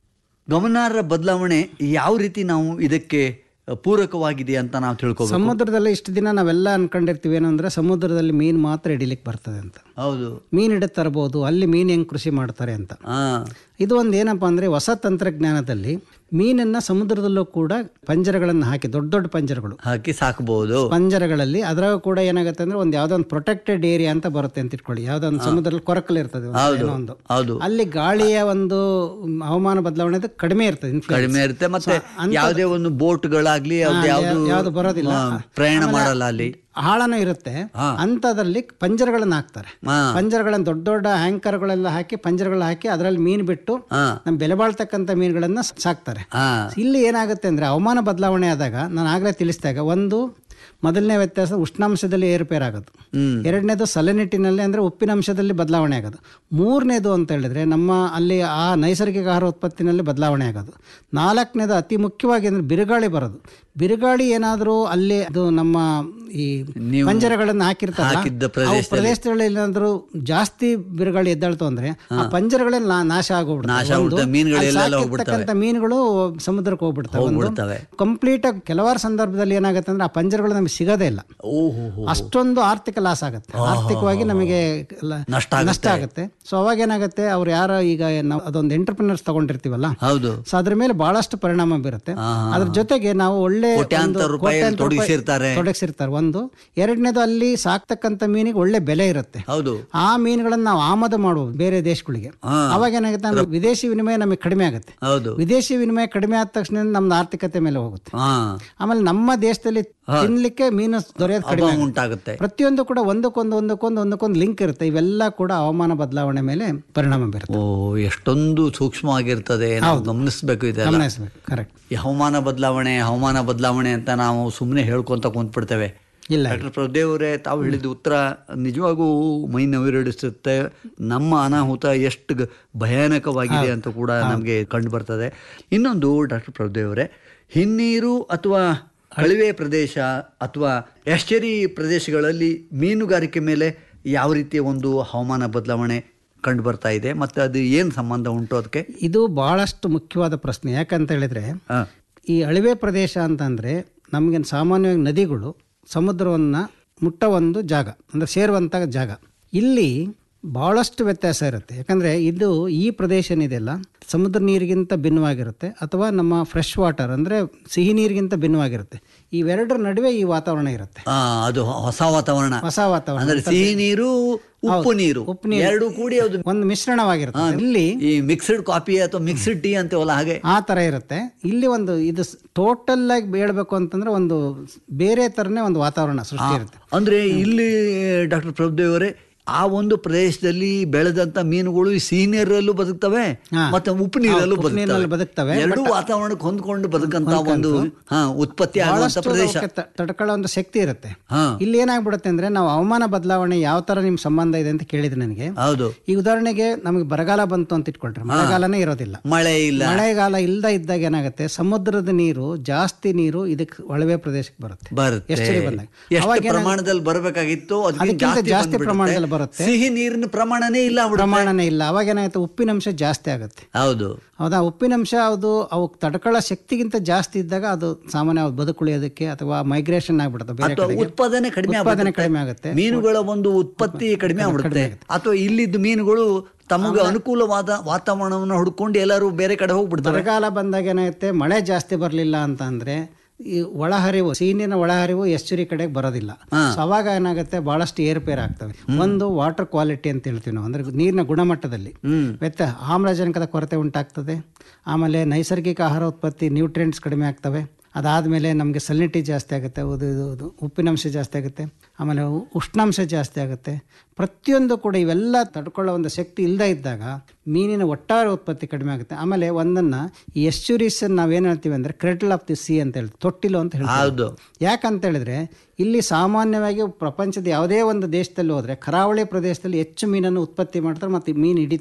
ಗಮನಾರ್ಹ ಬದಲಾವಣೆ ಯಾವ ರೀತಿ ನಾವು ಇದಕ್ಕೆ ಪೂರಕವಾಗಿದೆ ಅಂತ ನಾವು ತಿಳ್ಕೊಬೇಕು ಸಮುದ್ರದಲ್ಲಿ ಇಷ್ಟು ದಿನ ನಾವೆಲ್ಲ ಅನ್ಕೊಂಡಿರ್ತೀವಿ ಏನಂದ್ರೆ ಸಮುದ್ರದಲ್ಲಿ ಮೀನು ಮಾತ್ರ ಹಿಡಿಲಿಕ್ಕೆ ಬರ್ತದೆ ಅಂತ ಹೌದು ಮೀನು ಹಿಡಿದು ತರಬಹುದು ಅಲ್ಲಿ ಮೀನು ಹೆಂಗ್ ಕೃಷಿ ಮಾಡ್ತಾರೆ ಅಂತ ಹಾ ಇದು ಒಂದು ಏನಪ್ಪ ಅಂದರೆ ಹೊಸ ತಂತ್ರಜ್ಞಾನದಲ್ಲಿ ಮೀನನ್ನು ಸಮುದ್ರದಲ್ಲೂ ಕೂಡ ಪಂಜರಗಳನ್ನು ಹಾಕಿ ದೊಡ್ಡ ದೊಡ್ಡ ಪಂಜರಗಳು ಹಾಕಿ ಸಾಕಬಹುದು ಪಂಜರಗಳಲ್ಲಿ ಅದ್ರಾಗ ಕೂಡ ಏನಾಗುತ್ತೆ ಅಂದ್ರೆ ಒಂದು ಯಾವುದೋ ಒಂದು ಪ್ರೊಟೆಕ್ಟೆಡ್ ಏರಿಯಾ ಅಂತ ಬರುತ್ತೆ ಅಂತ ಇಟ್ಕೊಳ್ಳಿ ಯಾವುದೋ ಒಂದು ಸಮುದ್ರದಲ್ಲಿ ಕೊರಕಲ್ ಇರ್ತದೆ ಒಂದು ಹೌದು ಏನೋ ಒಂದು ಹೌದು ಅಲ್ಲಿ ಗಾಳಿಯ ಒಂದು ಮ್, ಹವಾಮಾನ ಬದಲಾವಣೆ ಅದು ಕಡಿಮೆ ಇರ್ತದೆ influence. ಕಡಿಮೆ ಇರುತ್ತೆ ಮತ್ತೆ ಯಾವುದೇ ಒಂದು ಬೋಟ್ಗಳಾಗ್ಲಿ ಯಾವ್ದು ಯಾವ್ದು ಯಾವ್ದು ಬರೋದಿಲ್ಲ. ಆ, ಪ್ರಯಾಣ ಮಾಡಲ್ಲ ಅಲ್ಲಿ ಆಳನೂ ಇರುತ್ತೆ ಅಂಥದ್ರಲ್ಲಿ ಪಂಜರಗಳನ್ನು ಹಾಕ್ತಾರೆ ಹಾ. ಪಂಜರಗಳನ್ನು ದೊಡ್ಡ ದೊಡ್ಡ ಹ್ಯಾಂಕರ್ಗಳೆಲ್ಲ ಹಾಕಿ ಪಂಜರಗಳು ಹಾಕಿ ಅದರಲ್ಲಿ ಮೀನು ಬಿಟ್ಟು ಹಾ ನಮ್ಮ ಬೆಲೆ ಬಾಳ್ತಕ್ಕಂಥ ಮೀನುಗಳನ್ನ ಸಾಕ್ತಾರೆ ಹಾ ಇಲ್ಲಿ ಏನಾಗುತ್ತೆ ಅಂದರೆ ಹವಾಮಾನ ಬದಲಾವಣೆ ಆದಾಗ ನಾನು ಆಗಲೇ ತಿಳಿಸಿದಾಗ ಒಂದು ಮೊದಲನೇ ವ್ಯತ್ಯಾಸ ಉಷ್ಣಾಂಶದಲ್ಲಿ ಏರುಪೇರು ಆಗೋದು ಹ್ಮ್ ಎರಡನೇದು ಸಲನಿಟ್ಟಿನಲ್ಲಿ ಅಂದರೆ ಉಪ್ಪಿನಂಶದಲ್ಲಿ ಬದಲಾವಣೆ ಆಗೋದು ಮೂರನೇದು ಅಂತ ಹೇಳಿದ್ರೆ ನಮ್ಮ ಅಲ್ಲಿ ಆ ನೈಸರ್ಗಿಕ ಆಹಾರ ಉತ್ಪತ್ತಿನಲ್ಲಿ ಬದಲಾವಣೆ ಆಗೋದು ನಾಲ್ಕನೇದು ಅತಿ ಮುಖ್ಯವಾಗಿ ಅಂದರೆ ಬಿರುಗಾಳಿ ಬರೋದು ಬಿರುಗಾಳಿ ಏನಾದರೂ ಅಲ್ಲಿ ಅದು ನಮ್ಮ ಈ ನೀವು ಪಂಜರಗಳನ್ನು ಹಾಕಿರ್ತಾರೆ ಹಾಕಿದ್ದ ಆ ಪ್ರದೇಶದಲ್ಲಿ ಪ್ರದೇಶಗಳಲ್ಲಿ ಏನಾದರೂ ಜಾಸ್ತಿ ಬಿರುಗಾಳಿ ಎದ್ದಾಳ್ತು ಅಂದ್ರೆ ಆ ಪಂಜರಗಳೇ ನಾ- ನಾಶ ಆಗೋಗ್ಬಿಡುತ್ತೆ ನಾಶ ಆಗ್ಬಿಡುತ್ತೆ, ಒಂದು, ಮೀನುಗಳೆಲ್ಲ ಅಲ್ಲಿ ಹೋಗ್ಬಿಡ್ತವೆ. ಸಾಕಿರ್ತಕ್ಕಂಥ ಮೀನುಗಳು ಸಮುದ್ರಕ್ಕೆ ಹೋಗ್ಬಿಡ್ತವೆ ಒಂದು ಹೋಗ್ಬಿಡ್ತವೆ ಕಂಪ್ಲೀಟ್ ಆಗಿ ಕೆಲವಾರು ಸಂದರ್ಭದಲ್ಲಿ ಏನಾಗುತ್ತೆ ಅಂದ್ರೆ ಆ ಪಂಜರಗಳು ನಮಗೆ ಸಿಗೋದೇ ಇಲ್ಲ ಓಹೋ ಅಷ್ಟೊಂದು ಆರ್ಥಿಕ ಲಾಸ್ ಆಗುತ್ತೆ ಆರ್ಥಿಕವಾಗಿ ನಮಗೆ ಲ- ನಷ್ಟ ಆಗುತ್ತೆ. ನಷ್ಟ ಆಗುತ್ತೆ ಸೊ ಅವಾಗ ಏನಾಗುತ್ತೆ ಅವ್ರು ಯಾರೋ ಈಗ ನಾವು ಅದೊಂದು ಎಂಟರ್ಪ್ರಿನರ್ಸ್ ತಗೊಂಡಿರ್ತೀವಲ್ಲ ಹೌದು ಸೊ ಅದ್ರ ಮೇಲೆ ಬಹಳಷ್ಟು ಪರಿಣಾಮ ಬೀರುತ್ತೆ ಅದ್ರ ಜೊತೆಗೆ ನಾವು ಒಳ್ಳೆ ಕೋಟ್ಯಾಂತರ ಒಂದು ರೂಪಾಯಿ ಕೋಟ್ಯಾಂತರ ರೂಪಾಯಿ ತೊಡಗಿಸಿರ್ತಾರೆ. ತೊಡಗಿಸಿರ್ತಾರೆ ಒಂದು ಎರಡನೇದು ಅಲ್ಲಿ ಸಾಕ್ತಕ್ಕಂಥ ಮೀನಿಗೆ ಒಳ್ಳೆ ಬೆಲೆ ಇರುತ್ತೆ ಹೌದು ಆ ಮೀನುಗಳನ್ನ ನಾವು ಆಮದು ಮಾಡಬಹುದು ಬೇರೆ ದೇಶಗಳಿಗೆ ಹಾ. ಅವಾಗ ಏನಾಗುತ್ತೆ ಅಂದ್ರೆ ವಿದೇಶಿ ವಿನಿಮಯ ನಮಗೆ ಕಡಿಮೆ ಆಗುತ್ತೆ ಹೌದು ವಿದೇಶಿ ವಿನಿಮಯ ಕಡಿಮೆ ಆದ ತಕ್ಷಣ ನಮ್ದು ಆರ್ಥಿಕತೆ ಮೇಲೆ ಹೋಗುತ್ತೆ ಹಾ ಆಮೇಲೆ ನಮ್ಮ ದೇಶದಲ್ಲಿ ತಿನ್ಲಿಕ್ಕೆ ಮೀನು ದೊರೆಯೋದು ಕಡಿಮೆ ಅಭಾವ ಆಗುತ್ತೆ. ಉಂಟಾಗುತ್ತೆ ಪ್ರತಿಯೊಂದು ಕೂಡ ಒಂದಕ್ಕೊಂದು ಒಂದಕ್ಕೊಂದು ಒಂದಕ್ಕೊಂದು ಲಿಂಕ್ ಇರುತ್ತೆ ಇವೆಲ್ಲ ಕೂಡ ಹವಾಮಾನ ಬದಲಾವಣೆ ಮೇಲೆ ಪರಿಣಾಮ ಬೀರುತ್ತೆ ಓ ಎಷ್ಟೊಂದು ಸೂಕ್ಷ್ಮವಾಗಿರ್ತದೆ ನಾವು ಗಮನಿಸ್ಬೇಕು ಇದೆಲ್ಲ ಗಮನಿಸಬೇಕು ಕರೆಕ್ಟ್ ಈ ಹವಾಮಾನ ಬದಲಾವಣೆ ಹವಾಮಾನ ಬದಲಾವಣೆ ಅಂತ ನಾವು ಸುಮ್ಮನೆ ಹೇಳ್ಕೊಂತ ಕುಂತ್ಬಿಡ್ತೇವೆ ಇಲ್ಲ ಡಾಕ್ಟರ್ ಪ್ರಭುದೇವರೇ ತಾವು ಹೇಳಿದ ಉತ್ತರ ನಿಜವಾಗೂ ಮೈ ನವಿರಡಿಸುತ್ತೆ ನಮ್ಮ ಅನಾಹುತ ಎಷ್ಟು ಗ- ಭಯಾನಕವಾಗಿದೆ ಅಂತ ಕೂಡ ನಮಗೆ ಕಂಡು ಬರ್ತದೆ ಇನ್ನೊಂದು ಡಾಕ್ಟರ್ ಪ್ರಭುದೇವರೇ ಹಿನ್ನೀರು ಅಥವಾ ಕಣಿವೆ ಪ್ರದೇಶ ಅಥವಾ ಎಸ್ಟೇರಿ ಪ್ರದೇಶಗಳಲ್ಲಿ ಮೀನುಗಾರಿಕೆ ಮೇಲೆ ಯಾವ ರೀತಿಯ ಒಂದು ಹವಾಮಾನ ಬದಲಾವಣೆ ಕಂಡು ಬರ್ತಾ ಇದೆ ಮತ್ತು ಅದು ಏನು ಸಂಬಂಧ ಉಂಟು ಅದಕ್ಕೆ ಇದು ಬಹಳಷ್ಟು ಮುಖ್ಯವಾದ ಪ್ರಶ್ನೆ ಯಾಕಂತ ಹೇಳಿದ್ರೆ ಹಾಂ ಈ ಅಳಿವೆ ಪ್ರದೇಶ ಅಂತಂದ್ರೆ ನಮಗೆ ಸಾಮಾನ್ಯವಾಗಿ ನದಿಗಳು ಸಮುದ್ರವನ್ನು ಮುಟ್ಟ ಒಂದು ಜಾಗ ಅಂದರೆ ಸೇರುವಂಥ ಜಾಗ ಇಲ್ಲಿ ಭಾಳಷ್ಟು ವ್ಯತ್ಯಾಸ ಇರುತ್ತೆ ಯಾಕಂದರೆ ಇದು ಈ ಪ್ರದೇಶ ಏನಿದೆಯಲ್ಲ ಸಮುದ್ರ ನೀರಿಗಿಂತ ಭಿನ್ನವಾಗಿರುತ್ತೆ ಅಥವಾ ನಮ್ಮ ಫ್ರೆಶ್ ವಾಟರ್ ಅಂದರೆ ಸಿಹಿ ನೀರಿಗಿಂತ ಭಿನ್ನವಾಗಿರುತ್ತೆ ಇವೆರಡರ ನಡುವೆ ಈ ವಾತಾವರಣ ಇರುತ್ತೆ ಆ, ಅದು ಹೊಸ ವಾತಾವರಣ ಹೊಸ ವಾತಾವರಣ ಅಂದ್ರೆ ಸಿಹಿ ನೀರು ಉಪ್ಪು ನೀರು ಉಪ್ಪು ನೀರು. ಎರಡು ಕೂಡಿ ಅದು ಒಂದು ಮಿಶ್ರಣವಾಗಿರುತ್ತೆ ಇಲ್ಲಿ ಈ ಮಿಕ್ಸ್ಡ್ ಕಾಫಿ ಅಥವಾ ಮಿಕ್ಸ್ಡ್ ಟೀ ಅಂತೀವಲ್ಲ ಹಾಗೆ ಆ ಥರ ಇರುತ್ತೆ ಇಲ್ಲಿ ಒಂದು ಇದು ಟೋಟಲ್ ಆಗಿ ಹೇಳ್ಬೇಕು ಅಂತಂದ್ರೆ ಒಂದು ಬೇರೆ ಥರನೇ ಒಂದು ವಾತಾವರಣ ಸೃಷ್ಟಿ ಇರುತ್ತೆ ಅಂದ್ರೆ ಇಲ್ಲಿ ಡಾಕ್ಟರ್ ಪ್ರಭುದೇವ್ ಅವರೇ ಆ ಒಂದು ಪ್ರದೇಶದಲ್ಲಿ ಬೆಳೆದಂತ ಮೀನುಗಳು ಈ ಸಿಹಿ ನೀರಲ್ಲೂ ಬದುಕ್ತವೆ ಹಾ. ಮತ್ತೆ ಉಪ್ಪು ನೀರಲ್ಲೂ ಉಪ್ಪು ನೀರಲ್ಲಿ ಬದುಕ್ತವೆ ಬದುಕ್ತವೆ. ಎರಡೂ ವಾತಾವರಣಕ್ಕೆ ಹೊಂದ್ಕೊಂಡು ಬದುಕಂತ ಒಂದು ಹಾ ಉತ್ಪತ್ತಿ ಆಗುವಂತ ಬಹಳಷ್ಟು ಪ್ರದೇಶ ಅವಕ್ಕೆ ತ- ತಡ್ಕೊಳ್ಳೋ ಒಂದು ಶಕ್ತಿ ಇರುತ್ತೆ ಹಾ ಇಲ್ಲಿ ಏನಾಗ್ಬಿಡುತ್ತೆ ಅಂದ್ರೆ ನಾವು ಹವಾಮಾನ ಬದಲಾವಣೆ ಯಾವ ತರ ನಿಮ್ ಸಂಬಂಧ ಇದೆ ಅಂತ ಕೇಳಿದ್ರೆ ನನಗೆ ಹೌದು ಈ ಉದಾಹರಣೆಗೆ ನಮಗೆ ಬರಗಾಲ ಬಂತು ಅಂತ ಇಟ್ಕೊಳ್ರಿ ಮಳೆಗಾಲನೇ ಇರೋದಿಲ್ಲ ಮಳೆ ಇಲ್ಲ ಮಳೆಗಾಲ ಇಲ್ದ ಇದ್ದಾಗ ಏನಾಗುತ್ತೆ ಸಮುದ್ರದ ನೀರು ಜಾಸ್ತಿ ನೀರು ಇದಕ್ಕೆ ಒಳವೆ ಪ್ರದೇಶಕ್ಕೆ ಬರುತ್ತೆ ಬರುತ್ತೆ ಎಷ್ಟರಿ ಬಂದಾಗ ಎಷ್ಟು ಪ್ರಮಾಣದಲ್ಲಿ ಬರಬೇಕಾಗಿತ್ತು ಅದಕ್ಕಿಂತ ಅದಕ್ಕಿಂತ ಜಾಸ್ತಿ ಜಾಸ್ತಿ ಬಂದ್ಬಿಡುತ್ತೆ. ಪ್ರಮಾಣದಲ್ಲಿ ಬರುತ್ತೆ. ಸಿಹಿ ನೀರಿನ ಪ್ರಮಾಣನೇ ಇಲ್ಲ ಆಗ್ಬಿಡುತ್ತೆ. ಪ್ರಮಾಣನೇ ಇಲ್ಲ ಅವಾಗ ಏನಾಗುತ್ತೆ ಉಪ್ಪಿನಂಶ ಜಾಸ್ತಿ ಆಗುತ್ತೆ ಹೌದು ಹೌದಾ ಉಪ್ಪಿನಂಶ ಅದು ಅವು ತಡ್ಕೊಳ್ಳೋ ಶಕ್ತಿಗಿಂತ ಜಾಸ್ತಿ ಇದ್ದಾಗ ಅದು ಸಾಮಾನ್ಯ ಅವ್ರು ಬದುಕುಳಿಯೋದಕ್ಕೆ ಅಥವಾ ಮೈಗ್ರೇಷನ್ ಆಗ್ಬಿಡುತ್ತೆ ಬೇರೆ ಅಥವಾ ಕಡೆಗೆ ಉತ್ಪಾದನೆ ಕಡಿಮೆ ಉತ್ಪಾದನೆ ಆಗ್ಬಿಡುತ್ತೆ. ಕಡಿಮೆ ಆಗುತ್ತೆ ಮೀನುಗಳ ಒಂದು ಉತ್ಪತ್ತಿ ಕಡಿಮೆ ಆಗ್ಬಿಡುತ್ತೆ ಅಥವಾ ಇಲ್ಲಿದ್ದ ಮೀನುಗಳು ತಮಗೆ ಅನುಕೂಲವಾದ ವಾತಾವರಣವನ್ನು ಹುಡ್ಕೊಂಡು ಎಲ್ಲರೂ ಬೇರೆ ಕಡೆ ಹೋಗ್ಬಿಡ್ತಾರೆ ಬರಗಾಲ ಬಂದಾಗ ಏನಾಗುತ್ತೆ ಮಳೆ ಜಾಸ್ತಿ ಬರಲಿಲ್ಲ ಅಂತ ಅಂದ್ರೆ ಈ ಒಳಹರಿವು ಸೀನಿನ ಒಳಹರಿವು ಎಚ್ಚುರಿ ಕಡೆಗೆ ಬರೋದಿಲ್ಲ ಸೊ ಅವಾಗ ಏನಾಗುತ್ತೆ ಬಹಳಷ್ಟು ಏರುಪೇರು ಆಗ್ತವೆ ಒಂದು ವಾಟರ್ ಕ್ವಾಲಿಟಿ ಅಂತ ಹೇಳ್ತೀವಿ ನಾವು ಅಂದ್ರೆ ನೀರಿನ ಗುಣಮಟ್ಟದಲ್ಲಿ ವ್ಯತ್ಯ ಆಮ್ಲಜನಕದ ಕೊರತೆ ಉಂಟಾಗ್ತದೆ ಆಮೇಲೆ ನೈಸರ್ಗಿಕ ಆಹಾರ ಉತ್ಪತ್ತಿ ನ್ಯೂಟ್ರಿಯೆಂಟ್ಸ್ ಕಡಿಮೆ ಆಗ್ತವೆ ಅದಾದಮೇಲೆ ನಮಗೆ ಸಲಿನಿಟಿ ಜಾಸ್ತಿ ಆಗುತ್ತೆ ಅದು ಇದು ಇದು ಉಪ್ಪಿನಂಶ ಜಾಸ್ತಿ ಆಗುತ್ತೆ ಆಮೇಲೆ ಉ- ಉಷ್ಣಾಂಶ ಜಾಸ್ತಿ ಆಗುತ್ತೆ ಪ್ರತಿಯೊಂದು ಕೂಡ ಇವೆಲ್ಲ ತಡ್ಕೊಳ್ಳೋ ಒಂದು ಶಕ್ತಿ ಇಲ್ಲದೇ ಇದ್ದಾಗ ಮೀನಿನ ಒಟ್ಟಾರೆ ಉತ್ಪತ್ತಿ ಕಡಿಮೆ ಆಗುತ್ತೆ ಆಮೇಲೆ ಒಂದನ್ನು ಈ ಎಸ್ಚುರೀಸ್ ನಾವೇನು ಹೇಳ್ತೀವಿ ಅಂದರೆ ಕ್ರೆಟಲ್ ಆಫ್ ದಿ ಸಿ ಅಂತ ಹೇಳ್ತೀವಿ ತೊಟ್ಟಿಲು ಅಂತ ಹೇಳ್ತೀವಿ ಹೌದು ಯಾಕಂತ ಹೇಳಿದ್ರೆ ಇಲ್ಲಿ ಸಾಮಾನ್ಯವಾಗಿ ಪ್ರಪಂಚದ ಯಾವುದೇ ಒಂದು ದೇಶದಲ್ಲಿ ಹೋದರೆ ಕರಾವಳಿ ಪ್ರದೇಶದಲ್ಲಿ ಹೆಚ್ಚು ಮೀನನ್ನು ಉತ್ಪತ್ತಿ ಮಾಡ್ತಾರೆ ಮತ್ತು ಮೀನು ಹಿಡಿತಾರೆ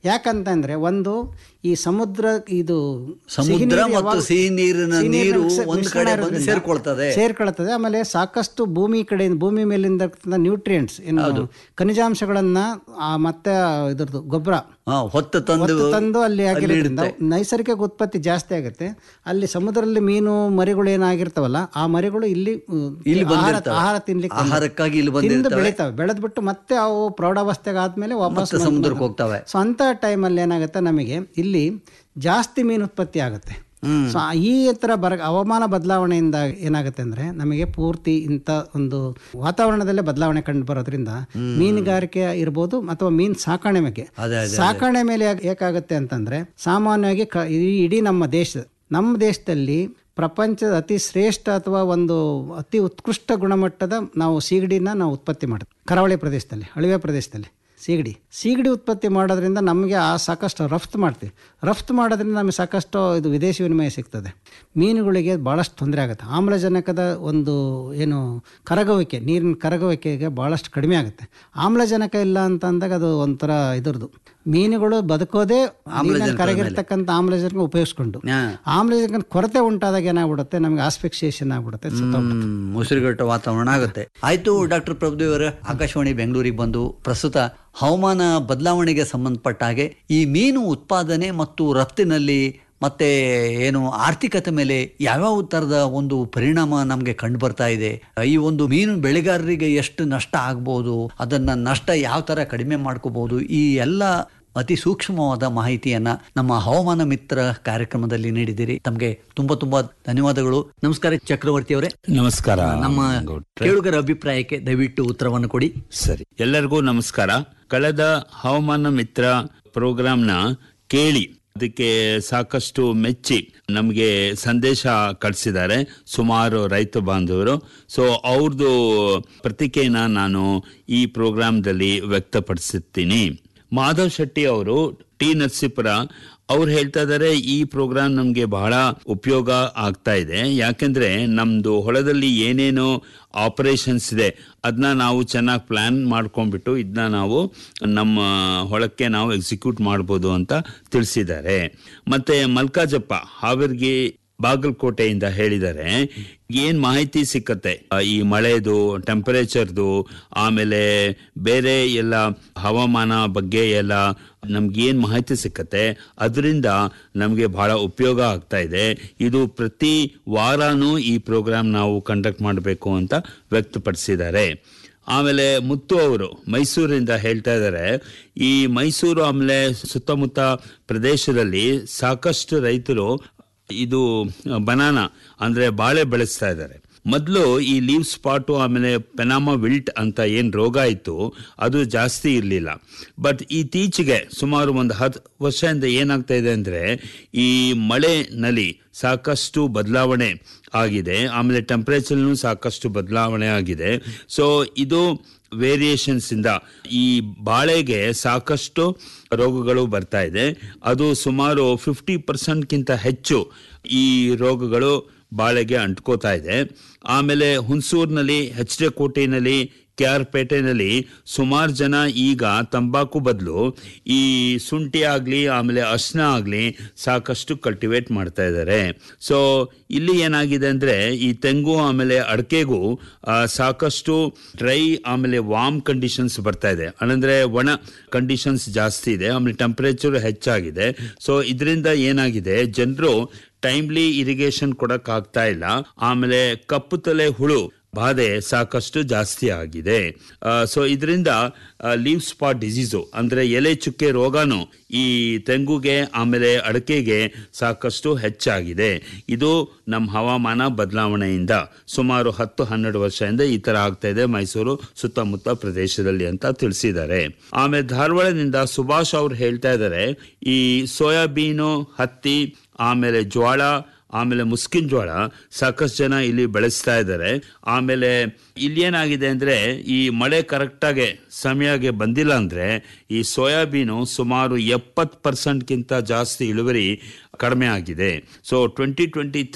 ಯಾಕಂತಂದ್ರೆ ಒಂದು ಈ ಸಮುದ್ರ ಇದು ಸಮುದ್ರ ಸಿಹಿ ನೀರು ಮತ್ತು ಯಾವಾಗ- ಸಿಹಿ ನೀರಿನ ಸಿಹಿ ನೀರಿನ ನೀರು ಮಿಶ್ರ- ಒಂದು ಮಿಶ್ರಣ ಕಡೆ ಬಂದು ಇರೋದ್ರಿಂದ ಸೇರ್ಕೊಳ್ತದೆ. ಸೇರ್ಕೊಳ್ತದೆ ಆಮೇಲೆ ಸಾಕಷ್ಟು ಭೂಮಿ ಕಡೆಯಿಂದ ಭೂಮಿ ಮೇಲಿಂದ ನ್ಯೂಟ್ರಿಯೆಂಟ್ಸ್ ಏನು ಖನಿಜಾಂಶಗಳನ್ನ ಆ, ಮತ್ತೆ ಇದ್ರದ್ದು ಗೊಬ್ಬರ ಹಾ, ಹೊತ್ತು ತಂದು ಹೊತ್ತು ತಂದು ಅಲ್ಲಿ ಆಗಿರೋದ್ರಿಂದ ಇಡುತ್ತೆ. ನೈಸರ್ಗಿಕ ಉತ್ಪತ್ತಿ ಜಾಸ್ತಿ ಆಗುತ್ತೆ ಅಲ್ಲಿ ಸಮುದ್ರದಲ್ಲಿ ಮೀನು ಮರಿಗಳು ಏನಾಗಿರ್ತಾವಲ್ಲ ಆ ಮರಿಗಳು ಇಲ್ಲಿ ಉಮ್, ಇಲ್ಲಿ ಆಹಾರ ಬಂದಿರ್ತವೆ. ಆಹಾರ ತಿನ್ಲಿಕ್ಕೆ ಆಹಾರಕ್ಕಾಗಿ ಇಲ್ಲಿ ತಿಂದು ಬಂದಿರ್ತವೆ. ಬೆಳಿತಾವೆ ಬೆಳೆದ್ಬಿಟ್ಟು ಮತ್ತೆ ಅವು ಪ್ರೌಢಾವಸ್ಥೆಗೆ ಆದ್ಮೇಲೆ ವಾಪಸ್ ಮತ್ತೆ ಸಮುದ್ರಕ್ಕೆ ಹೋಗ್ತವೆ ಸೊ ಅಂತ ಟೈಮಲ್ಲಿ ಏನಾಗುತ್ತೆ ನಮಗೆ ಇಲ್ಲಿ ಜಾಸ್ತಿ ಮೀನು ಉತ್ಪತ್ತಿ ಆಗುತ್ತೆ ಸೊ ಈ ಥರ ಬರ ಹವಾಮಾನ ಬದಲಾವಣೆಯಿಂದ ಏನಾಗುತ್ತೆ ಅಂದ್ರೆ ನಮಗೆ ಪೂರ್ತಿ ಇಂಥ ಒಂದು ವಾತಾವರಣದಲ್ಲೇ ಬದಲಾವಣೆ ಕಂಡು ಬರೋದ್ರಿಂದ ಮೀನುಗಾರಿಕೆ ಇರ್ಬೋದು ಅಥವಾ ಮೀನು ಸಾಕಣೆ ಮೇಲೆ ಅದೇ, ಅದೇ, ಸಾಕಣೆ ಮೇಲೆ ಯಾಕ್- ಏಕಾಗುತ್ತೆ ಅಂತಂದ್ರೆ ಸಾಮಾನ್ಯವಾಗಿ ಕ- ಈ- ಇಡೀ ನಮ್ಮ ದೇಶ ನಮ್ಮ ದೇಶದಲ್ಲಿ ಪ್ರಪಂಚದ ಅತಿ ಶ್ರೇಷ್ಠ ಅಥವಾ ಒಂದು ಅತಿ ಉತ್ಕೃಷ್ಟ ಗುಣಮಟ್ಟದ ನಾವು ಸೀಗಡಿನ ನಾವು ಉತ್ಪತ್ತಿ ಮಾಡ್ತೀವಿ ಕರಾವಳಿ ಪ್ರದೇಶದಲ್ಲಿ ಅಳಿವೆ ಪ್ರದೇಶದಲ್ಲಿ ಸೀಗಡಿ ಸೀಗಡಿ ಉತ್ಪತ್ತಿ ಮಾಡೋದ್ರಿಂದ ನಮಗೆ ಆ ಸಾಕಷ್ಟು ರಫ್ತು ಮಾಡ್ತೀವಿ ರಫ್ತು ಮಾಡೋದ್ರಿಂದ ನಮಗೆ ಸಾಕಷ್ಟು ಇದು ವಿದೇಶಿ ವಿನಿಮಯ ಸಿಗ್ತದೆ ಮೀನುಗಳಿಗೆ ಭಾಳಷ್ಟು ತೊಂದರೆ ಆಗುತ್ತೆ ಆಮ್ಲಜನಕದ ಒಂದು ಏನು ಕರಗುವಿಕೆ ನೀರಿನ ಕರಗುವಿಕೆಗೆ ಭಾಳಷ್ಟು ಕಡಿಮೆ ಆಗುತ್ತೆ ಆಮ್ಲಜನಕ ಇಲ್ಲ ಅಂತ ಅಂದಾಗ ಅದು ಒಂಥರ ಇದ್ರದ್ದು ಮೀನುಗಳು ಬದುಕೋದೇ ನೀರಿನಲ್ಲಿ ಕರಗಿರ್ತಕ್ಕಂಥ ಆಮ್ಲಜನಕ ಉಪಯೋಗಿಸ್ಕೊಂಡು ಹಾ. ಆಮ್ಲಜನಕ ಕೊರತೆ ಉಂಟಾದಾಗ ಏನಾಗ್ಬಿಡುತ್ತೆ ನಮಗೆ ಆಸ್ಫಿಕ್ಸಿಯೇಷನ್ ಆಗ್ಬಿಡುತ್ತೆ ಸತ್ತೋಗ್ಬಿಡುತ್ತೆ. ಹ್ಮ್, ಮುಸುರುಗಟ್ಟ ವಾತಾವರಣ ಆಗುತ್ತೆ ಆಯ್ತು ಡಾಕ್ಟರ್ ಪ್ರಭುದೇವ್ ಅವರೇ ಆಕಾಶವಾಣಿ ಬೆಂಗಳೂರಿಗೆ ಬಂದು ಪ್ರಸ್ತುತ ಹವಾಮಾನ ಬದಲಾವಣೆಗೆ ಸಂಬಂಧಪಟ್ಟ ಹಾಗೆ ಈ ಮೀನು ಉತ್ಪಾದನೆ ಮತ್ತು ರಫ್ತಿನಲ್ಲಿ ಮತ್ತೆ ಏನು ಆರ್ಥಿಕತೆ ಮೇಲೆ ಯಾವ್ಯಾವ ತರದ ಒಂದು ಪರಿಣಾಮ ನಮಗೆ ಕಂಡು ಬರ್ತಾ ಇದೆ ಈ ಒಂದು ಮೀನು ಬೆಳೆಗಾರರಿಗೆ ಎಷ್ಟು ನಷ್ಟ ಆಗ್ಬೋದು ಅದನ್ನ ನಷ್ಟ ಯಾವ ತರ ಕಡಿಮೆ ಮಾಡ್ಕೋಬಹುದು ಈ ಎಲ್ಲ ಅತಿ ಸೂಕ್ಷ್ಮವಾದ ಮಾಹಿತಿಯನ್ನ ನಮ್ಮ ಹವಾಮಾನ ಮಿತ್ರ ಕಾರ್ಯಕ್ರಮದಲ್ಲಿ ನೀಡಿದ್ದೀರಿ ತಮಗೆ ತುಂಬಾ ತುಂಬಾ ಧನ್ಯವಾದಗಳು ನಮಸ್ಕಾರ ಚಕ್ರವರ್ತಿ ಅವರೇ ನಮಸ್ಕಾರ ನಮ್ಮ ಗೌಡ್ರೆ. ಕೇಳುಗರ ಅಭಿಪ್ರಾಯಕ್ಕೆ ದಯವಿಟ್ಟು ಉತ್ತರವನ್ನು ಕೊಡಿ ಸರಿ ಎಲ್ಲರಿಗೂ ನಮಸ್ಕಾರ ಕಳೆದ ಹವಾಮಾನ ಮಿತ್ರ ಪ್ರೋಗ್ರಾಂನ ಕೇಳಿ ಅದಕ್ಕೆ ಸಾಕಷ್ಟು ಮೆಚ್ಚಿ ನಮಗೆ ಸಂದೇಶ ಕಳಿಸಿದ್ದಾರೆ ಸುಮಾರು ರೈತ ಬಾಂಧವರು ಸೊ ಅವ್ರದ್ದು ಪ್ರತಿಕೆಯನ್ನ ನಾನು ಈ ಪ್ರೋಗ್ರಾಂದಲ್ಲಿ ವ್ಯಕ್ತಪಡಿಸುತ್ತೀನಿ ಮಾಧವ್ ಶೆಟ್ಟಿ ಅವರು ಟಿ ನರಸೀಪುರ ಅವ್ರು ಹೇಳ್ತಾ ಇದ್ದಾರೆ ಈ ಪ್ರೋಗ್ರಾಮ್ ನಮಗೆ ಬಹಳ ಉಪಯೋಗ ಆಗ್ತಾ ಇದೆ ಯಾಕೆಂದ್ರೆ ನಮ್ದು ಹೊಲದಲ್ಲಿ ಏನೇನು ಆಪರೇಷನ್ಸ್ ಇದೆ ಅದನ್ನ ನಾವು ಚೆನ್ನಾಗಿ ಪ್ಲಾನ್ ಮಾಡ್ಕೊಂಡ್ಬಿಟ್ಟು ಇದನ್ನ ನಾವು ನಮ್ಮ ಹೊಳಕ್ಕೆ ನಾವು ಎಕ್ಸಿಕ್ಯೂಟ್ ಮಾಡ್ಬೋದು ಅಂತ ತಿಳಿಸಿದ್ದಾರೆ ಮತ್ತೆ ಮಲ್ಕಾಜಪ್ಪ ಹಾವೇರಿಗೆ ಬಾಗಲಕೋಟೆಯಿಂದ ಹೇಳಿದ್ದಾರೆ ಏನ್ ಮಾಹಿತಿ ಸಿಕ್ಕತ್ತೆ ಆ, ಈ ಮಳೆದು ಟೆಂಪರೇಚರ್ದು ಆಮೇಲೆ ಬೇರೆ ಎಲ್ಲ ಹವಾಮಾನ ಬಗ್ಗೆ ಎಲ್ಲ ನಮ್ಗೆ ಏನ್ ಮಾಹಿತಿ ಸಿಕ್ಕತ್ತೆ ಅದರಿಂದ ನಮಗೆ ಬಹಳ ಉಪಯೋಗ ಆಗ್ತಾ ಇದೆ ಇದು ಪ್ರತಿ ವಾರನೂ ಈ ಪ್ರೋಗ್ರಾಮ್ ನಾವು ಕಂಡಕ್ಟ್ ಮಾಡಬೇಕು ಅಂತ ವ್ಯಕ್ತಪಡಿಸಿದ್ದಾರೆ ಆಮೇಲೆ ಮುತ್ತು ಅವರು ಮೈಸೂರಿಂದ ಹೇಳ್ತಾ ಇದ್ದಾರೆ ಈ ಮೈಸೂರು ಆಮೇಲೆ ಸುತ್ತಮುತ್ತ ಪ್ರದೇಶದಲ್ಲಿ ಸಾಕಷ್ಟು ರೈತರು ಇದು ಬನಾನಾ ಅಂದ್ರೆ ಬಾಳೆ ಬೆಳೆಸ್ತಾ ಇದ್ದಾರೆ ಮೊದಲು ಈ ಲೀವ್ ಸ್ಪಾಟು ಆಮೇಲೆ ಪೆನಾಮಾ ವಿಲ್ಟ್ ಅಂತ ಏನು ರೋಗ ಇತ್ತು ಅದು ಜಾಸ್ತಿ ಇರಲಿಲ್ಲ ಬಟ್ ಇತ್ತೀಚೆಗೆ ಸುಮಾರು ಒಂದು ಹತ್ತು ವರ್ಷದಿಂದ ಏನಾಗ್ತಾ ಇದೆ ಅಂದರೆ ಈ ಮಳೆನಲ್ಲಿ ಸಾಕಷ್ಟು ಬದಲಾವಣೆ ಆಗಿದೆ ಆಮೇಲೆ ಟೆಂಪರೇಚರ್ನು ಸಾಕಷ್ಟು ಬದಲಾವಣೆ ಆಗಿದೆ ಸೊ ಇದು ವೇರಿಯೇಷನ್ಸ್ ಇಂದ ಈ ಬಾಳೆಗೆ ಸಾಕಷ್ಟು ರೋಗಗಳು ಬರ್ತಾ ಇದೆ ಅದು ಸುಮಾರು ಫಿಫ್ಟಿ ಪರ್ಸೆಂಟ್ಗಿಂತ ಹೆಚ್ಚು ಈ ರೋಗಗಳು ಬಾಳೆಗೆ ಅಂಟ್ಕೋತಾ ಇದೆ ಆಮೇಲೆ ಹುಣಸೂರಿನಲ್ಲಿ ಎಚ್ ಡಿ ಕೋಟೆನಲ್ಲಿ ಕೆ ಆರ್ ಪೇಟೆನಲ್ಲಿ ಸುಮಾರು ಜನ ಈಗ ತಂಬಾಕು ಬದಲು ಈ ಶುಂಠಿ ಆಗಲಿ ಆಮೇಲೆ ಅರ್ಶನ ಆಗಲಿ ಸಾಕಷ್ಟು ಕಲ್ಟಿವೇಟ್ ಮಾಡ್ತಾ ಇದ್ದಾರೆ ಸೊ ಇಲ್ಲಿ ಏನಾಗಿದೆ ಅಂದರೆ ಈ ತೆಂಗು ಆಮೇಲೆ ಅಡಕೆಗೂ ಆ, ಸಾಕಷ್ಟು ಡ್ರೈ ಆಮೇಲೆ ವಾಮ್ ಕಂಡೀಷನ್ಸ್ ಬರ್ತಾ ಇದೆ ಅಂದರೆ ಒಣ ಕಂಡೀಷನ್ಸ್ ಜಾಸ್ತಿ ಇದೆ ಆಮೇಲೆ ಟೆಂಪರೇಚರ್ ಹೆಚ್ಚಾಗಿದೆ ಸೊ ಇದರಿಂದ ಏನಾಗಿದೆ ಜನರು ಟೈಮ್ಲಿ ಇರಿಗೇಷನ್ ಕೊಡಕ್ ಆಗ್ತಾ ಇಲ್ಲ ಆಮೇಲೆ ಕಪ್ಪು ತಲೆ ಹುಳು ಬಾಧೆ ಸಾಕಷ್ಟು ಜಾಸ್ತಿ ಆಗಿದೆ ಸೊ ಇದರಿಂದ ಲೀವ್ ಸ್ಪಾಟ್ ಡಿಸೀಸು ಅಂದ್ರೆ ಎಲೆ ಚುಕ್ಕೆ ರೋಗನು ಈ ತೆಂಗುಗೆ ಆಮೇಲೆ ಅಡಕೆಗೆ ಸಾಕಷ್ಟು ಹೆಚ್ಚಾಗಿದೆ ಇದು ನಮ್ಮ ಹವಾಮಾನ ಬದಲಾವಣೆಯಿಂದ ಸುಮಾರು ಹತ್ತು ಹನ್ನೆರಡು ವರ್ಷದಿಂದ ಈ ತರ ಆಗ್ತಾ ಇದೆ ಮೈಸೂರು ಸುತ್ತಮುತ್ತ ಪ್ರದೇಶದಲ್ಲಿ ಅಂತ ತಿಳಿಸಿದ್ದಾರೆ ಆಮೇಲೆ ಧಾರವಾಡದಿಂದ ಸುಭಾಷ್ ಅವ್ರು ಹೇಳ್ತಾ ಇದ್ದಾರೆ ಈ ಸೋಯಾಬೀನು ಹತ್ತಿ ಆಮೇಲೆ ಜ್ವಾಳ ಆಮೇಲೆ ಮುಸ್ಕಿನ್ ಜೋಳ ಸಾಕಷ್ಟು ಜನ ಇಲ್ಲಿ ಬೆಳೆಸ್ತಾ ಇದ್ದಾರೆ ಆಮೇಲೆ ಇಲ್ಲಿ ಏನಾಗಿದೆ ಅಂದ್ರೆ ಈ ಮಳೆ ಕರೆಕ್ಟಾಗಿ ಸಮಯಕ್ಕೆ ಬಂದಿಲ್ಲ ಅಂದ್ರೆ ಈ ಸೋಯಾಬೀನು ಸುಮಾರು ಎಪ್ಪತ್ತು ಪರ್ಸೆಂಟ್ಗಿಂತ ಜಾಸ್ತಿ ಇಳುವರಿ ಕಡಿಮೆ ಆಗಿದೆ so twenty twenty three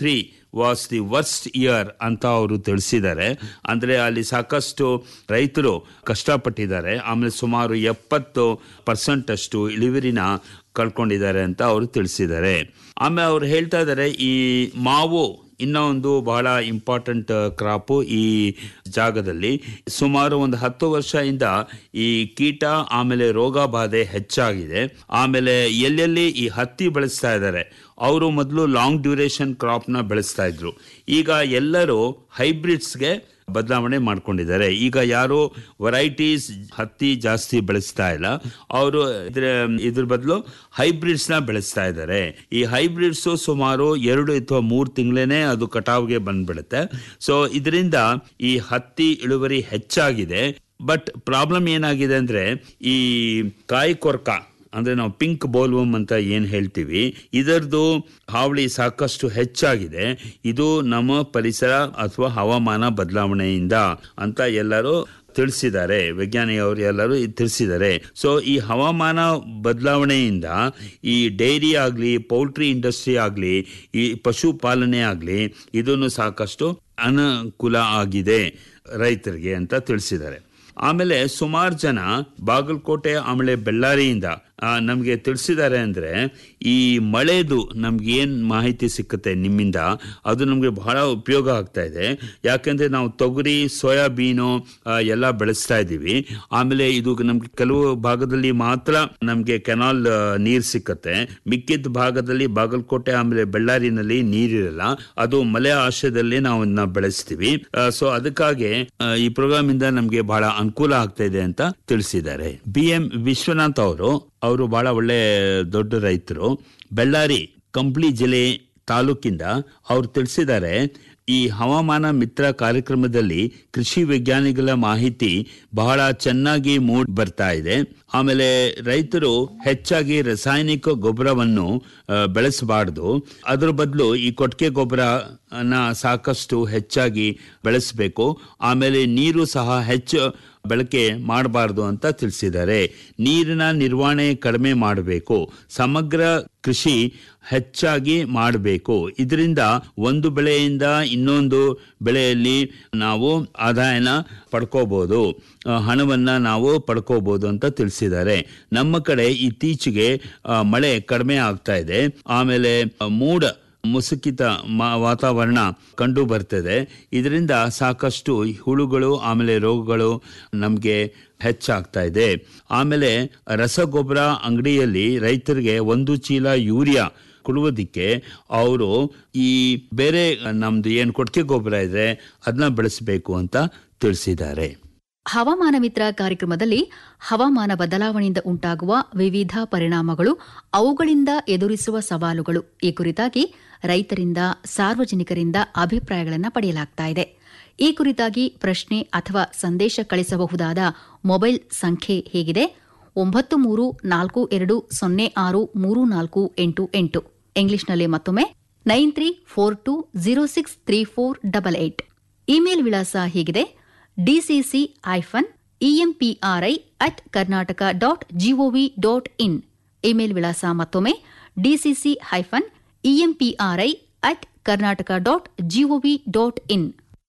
was the worst year ಅಂತ ಅವರು ತಿಳಿಸಿದ್ದಾರೆ ಅಂದ್ರೆ ಅಲ್ಲಿ ಸಾಕಷ್ಟು ರೈತರು ಕಷ್ಟಪಟ್ಟಿದ್ದಾರೆ ಆಮೇಲೆ ಸುಮಾರು ಎಪ್ಪತ್ತು ಪರ್ಸೆಂಟ್ ಅಷ್ಟು ಇಳುವರಿನ ಕಳ್ಕೊಂಡಿದ್ದಾರೆ ಅಂತ ಅವರು ತಿಳಿಸಿದ್ದಾರೆ ಆಮೇಲೆ ಅವ್ರು ಹೇಳ್ತಾ ಇದ್ದಾರೆ ಈ ಮಾವು ಇನ್ನೂ ಒಂದು ಬಹಳ ಇಂಪಾರ್ಟೆಂಟ್ ಕ್ರಾಪು ಈ ಜಾಗದಲ್ಲಿ ಸುಮಾರು ಒಂದು ಹತ್ತು ವರ್ಷದಿಂದ ಈ ಕೀಟ ಆಮೇಲೆ ರೋಗ ಬಾಧೆ ಹೆಚ್ಚಾಗಿದೆ ಆಮೇಲೆ ಎಲ್ಲೆಲ್ಲಿ ಈ ಹತ್ತಿ ಬೆಳೆಸ್ತಾ ಇದ್ದಾರೆ ಅವರು ಮೊದಲು ಲಾಂಗ್ ಡ್ಯೂರೇಷನ್ ಕ್ರಾಪ್ನ ಬೆಳೆಸ್ತಾ ಇದ್ರು ಈಗ ಎಲ್ಲರೂ ಹೈಬ್ರಿಡ್ಸ್ಗೆ ಬದಲಾವಣೆ ಮಾಡ್ಕೊಂಡಿದ್ದಾರೆ ಈಗ ಯಾರು ವೆರೈಟೀಸ್ ಹತ್ತಿ ಜಾಸ್ತಿ ಬೆಳೆಸ್ತಾ ಇಲ್ಲ ಅವರು ಇದ್ರ ಇದ್ರ ಬದಲು ಹೈಬ್ರಿಡ್ಸ್ ನ ಬೆಳೆಸ್ತಾ ಇದ್ದಾರೆ ಈ ಹೈಬ್ರಿಡ್ಸ್ ಸುಮಾರು ಎರಡು ಅಥವಾ ಮೂರು ತಿಂಗಳೇನೆ ಅದು ಕಟಾವ್ಗೆ ಬಂದ್ಬಿಡುತ್ತೆ ಸೊ ಇದರಿಂದ ಈ ಹತ್ತಿ ಇಳುವರಿ ಹೆಚ್ಚಾಗಿದೆ ಬಟ್ ಪ್ರಾಬ್ಲಮ್ ಏನಾಗಿದೆ ಅಂದ್ರೆ ಈ ಕಾಯಿ ಕೊರ್ಕ ಅಂದ್ರೆ ನಾವು ಪಿಂಕ್ ಬೋಲ್ವಮ್ ಅಂತ ಏನ್ ಹೇಳ್ತೀವಿ ಇದರದು ಹಾವಳಿ ಸಾಕಷ್ಟು ಹೆಚ್ಚಾಗಿದೆ ಇದು ನಮ್ಮ ಪರಿಸರ ಅಥವಾ ಹವಾಮಾನ ಬದಲಾವಣೆಯಿಂದ ಅಂತ ಎಲ್ಲರೂ ತಿಳಿಸಿದ್ದಾರೆ ವಿಜ್ಞಾನಿಯವರು ಎಲ್ಲರೂ ಇದ್ ತಿಳಿಸಿದ್ದಾರೆ ಸೊ ಈ ಹವಾಮಾನ ಬದಲಾವಣೆಯಿಂದ ಈ ಡೈರಿ ಆಗಲಿ ಪೌಲ್ಟ್ರಿ ಇಂಡಸ್ಟ್ರಿ ಆಗಲಿ ಈ ಪಶುಪಾಲನೆ ಆಗಲಿ ಇದನ್ನು ಸಾಕಷ್ಟು ಅನುಕೂಲ ಆಗಿದೆ ರೈತರಿಗೆ ಅಂತ ತಿಳಿಸಿದ್ದಾರೆ ಆಮೇಲೆ ಸುಮಾರು ಜನ ಬಾಗಲಕೋಟೆ ಆಮೇಲೆ ಬೆಳ್ಳಾರಿಯಿಂದ ನಮಗೆ ತಿಳಿಸಿದ್ದಾರೆ ಅಂದರೆ ಈ ಮಳೆದು ನಮ್ಗೆ ಏನು ಮಾಹಿತಿ ಸಿಕ್ಕುತ್ತೆ ನಿಮ್ಮಿಂದ ಅದು ನಮಗೆ ಬಹಳ ಉಪಯೋಗ ಆಗ್ತಾ ಇದೆ ಯಾಕೆಂದರೆ ನಾವು ತೊಗರಿ ಸೋಯಾಬೀನು ಆ, ಎಲ್ಲ ಬೆಳೆಸ್ತಾ ಇದ್ದೀವಿ ಆಮೇಲೆ ಇದು ನಮ್ಗೆ ಕೆಲವು ಭಾಗದಲ್ಲಿ ಮಾತ್ರ ನಮಗೆ ಕೆನಾಲ್ ನೀರು ಸಿಕ್ಕತ್ತೆ ಮಿಕ್ಕಿದ ಭಾಗದಲ್ಲಿ ಬಾಗಲಕೋಟೆ ಆಮೇಲೆ ಬೆಳ್ಳಾರಿನಲ್ಲಿ ನೀರಿರಲ್ಲ ಅದು ಮಳೆ ಆಶ್ರಯದಲ್ಲಿ ನಾವು ಇದನ್ನ ಬೆಳೆಸ್ತೀವಿ ಸೊ ಅದಕ್ಕಾಗಿ ಆ, ಈ ಪ್ರೋಗ್ರಾಮ್ ಇಂದ ನಮಗೆ ಬಹಳ ಅನುಕೂಲ ಆಗ್ತಾ ಇದೆ ಅಂತ ತಿಳಿಸಿದ್ದಾರೆ ಬಿ ಎಂ ವಿಶ್ವನಾಥ್ ಅವರು ಅವರು ಬಹಳ ಒಳ್ಳೆ ದೊಡ್ಡ ರೈತರು ಬೆಳ್ಳಾರಿ ಕಂಪ್ಲಿ ಜಿಲ್ಲೆ ತಾಲೂಕಿಂದ ಅವ್ರು ತಿಳಿಸಿದ್ದಾರೆ ಈ ಹವಾಮಾನ ಮಿತ್ರ ಕಾರ್ಯಕ್ರಮದಲ್ಲಿ ಕೃಷಿ ವಿಜ್ಞಾನಿಗಳ ಮಾಹಿತಿ ಬಹಳ ಚೆನ್ನಾಗಿ ಮೂಡ್ ಬರ್ತಾ ಇದೆ ಆಮೇಲೆ ರೈತರು ಹೆಚ್ಚಾಗಿ ರಾಸಾಯನಿಕ ಗೊಬ್ಬರವನ್ನು ಆ, ಬೆಳೆಸಬಾರ್ದು ಅದ್ರ ಬದಲು ಈ ಕೊಟ್ಟಿಗೆ ಗೊಬ್ಬರನ ಸಾಕಷ್ಟು ಹೆಚ್ಚಾಗಿ ಬೆಳೆಸಬೇಕು ಆಮೇಲೆ ನೀರು ಸಹ ಹೆಚ್ಚು ಬಳಕೆ ಮಾಡಬಾರ್ದು ಅಂತ ತಿಳಿಸಿದ್ದಾರೆ ನೀರಿನ ನಿರ್ವಹಣೆ ಕಡಿಮೆ ಮಾಡಬೇಕು ಸಮಗ್ರ ಕೃಷಿ ಹೆಚ್ಚಾಗಿ ಮಾಡಬೇಕು ಇದರಿಂದ ಒಂದು ಬೆಳೆಯಿಂದ ಇನ್ನೊಂದು ಬೆಳೆಯಲ್ಲಿ ನಾವು ಆದಾಯನ ಪಡ್ಕೋಬಹುದು ಆ, ಹಣವನ್ನ ನಾವು ಪಡ್ಕೋಬಹುದು ಅಂತ ತಿಳಿಸಿದ್ದಾರೆ ನಮ್ಮ ಕಡೆ ಇತ್ತೀಚೆಗೆ ಆ, ಮಳೆ ಕಡಿಮೆ ಆಗ್ತಾ ಇದೆ ಆಮೇಲೆ ಆ, ಮೋಡ ಮುಸುಕಿತ ಮ- ವಾತಾವರಣ ಕಂಡು ಬರ್ತದೆ ಇದರಿಂದ ಸಾಕಷ್ಟು ಹುಳುಗಳು ಆಮೇಲೆ ರೋಗಗಳು ನಮಗೆ ಹೆಚ್ಚಾಗ್ತಾ ಇದೆ ಆಮೇಲೆ ರಸಗೊಬ್ಬರ ಅಂಗಡಿಯಲ್ಲಿ ರೈತರಿಗೆ ಒಂದು ಚೀಲ ಯೂರಿಯಾ ಕೊಡುವುದಕ್ಕೆ ಅವರು ಈ ಬೇರೆ ನಮ್ದು ಏನು ಕೊಟ್ಟಿಗೆ ಗೊಬ್ಬರ ಇದೆ ಅದನ್ನ ಬೆಳೆಸಬೇಕು ಅಂತ ತಿಳಿಸಿದ್ದಾರೆ ಹವಾಮಾನ ಮಿತ್ರ ಕಾರ್ಯಕ್ರಮದಲ್ಲಿ ಹವಾಮಾನ ಬದಲಾವಣೆಯಿಂದ ಉಂಟಾಗುವ ವಿವಿಧ ಪರಿಣಾಮಗಳು ಅವುಗಳಿಂದ ಎದುರಿಸುವ ಸವಾಲುಗಳು ಈ ಕುರಿತಾಗಿ ರೈತರಿಂದ ಸಾರ್ವಜನಿಕರಿಂದ ಅಭಿಪ್ರಾಯಗಳನ್ನು ಪಡೆಯಲಾಗ್ತಾ ಇದೆ ಈ ಕುರಿತಾಗಿ ಪ್ರಶ್ನೆ ಅಥವಾ ಸಂದೇಶ ಕಳಿಸಬಹುದಾದ ಮೊಬೈಲ್ ಸಂಖ್ಯೆ ಹೇಗಿದೆ ಒಂಬತ್ತು ಮೂರು ನಾಲ್ಕು ಎರಡು ಸೊನ್ನೆ ಆರು ಮೂರು ನಾಲ್ಕು ಎಂಟು ಎಂಟು ಇಂಗ್ಲಿಷ್ನಲ್ಲಿ ಮತ್ತೊಮ್ಮೆ nine three four two zero six three four double eight email ವಿಳಾಸ ಹೀಗಿದೆ DCC hyphen EMPRI at Karnataka dot GOV dot in email ವಿಳಾಸ ಮತ್ತೊಮ್ಮೆ DCC hyphen EMPRI at Karnataka dot GOV dot in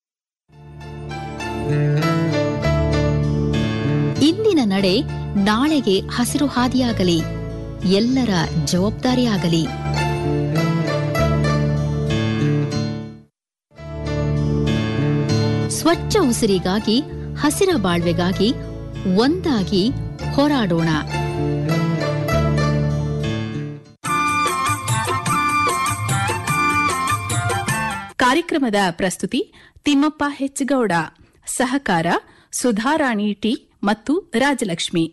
ಇಂದಿನ ನಡೆ ನಾಳೆಗೆ ಹಸಿರು ಹಾದಿಯಾಗಲಿ ಎಲ್ಲರ ಜವಾಬ್ದಾರಿಯಾಗಲಿ ಸ್ವಚ್ಛ ಉಸಿರಿಗಾಗಿ ಹಸಿರ ಬಾಳ್ವೆಗಾಗಿ ಒಂದಾಗಿ ಹೋರಾಡೋಣ ಕಾರ್ಯಕ್ರಮದ ಪ್ರಸ್ತುತಿ ತಿಮ್ಮಪ್ಪ ಹೆಚ್ಗೌಡ ಸಹಕಾರ ಸುಧಾರಾಣಿ ಟಿ ಮತ್ತು ರಾಜಲಕ್ಷ್ಮಿ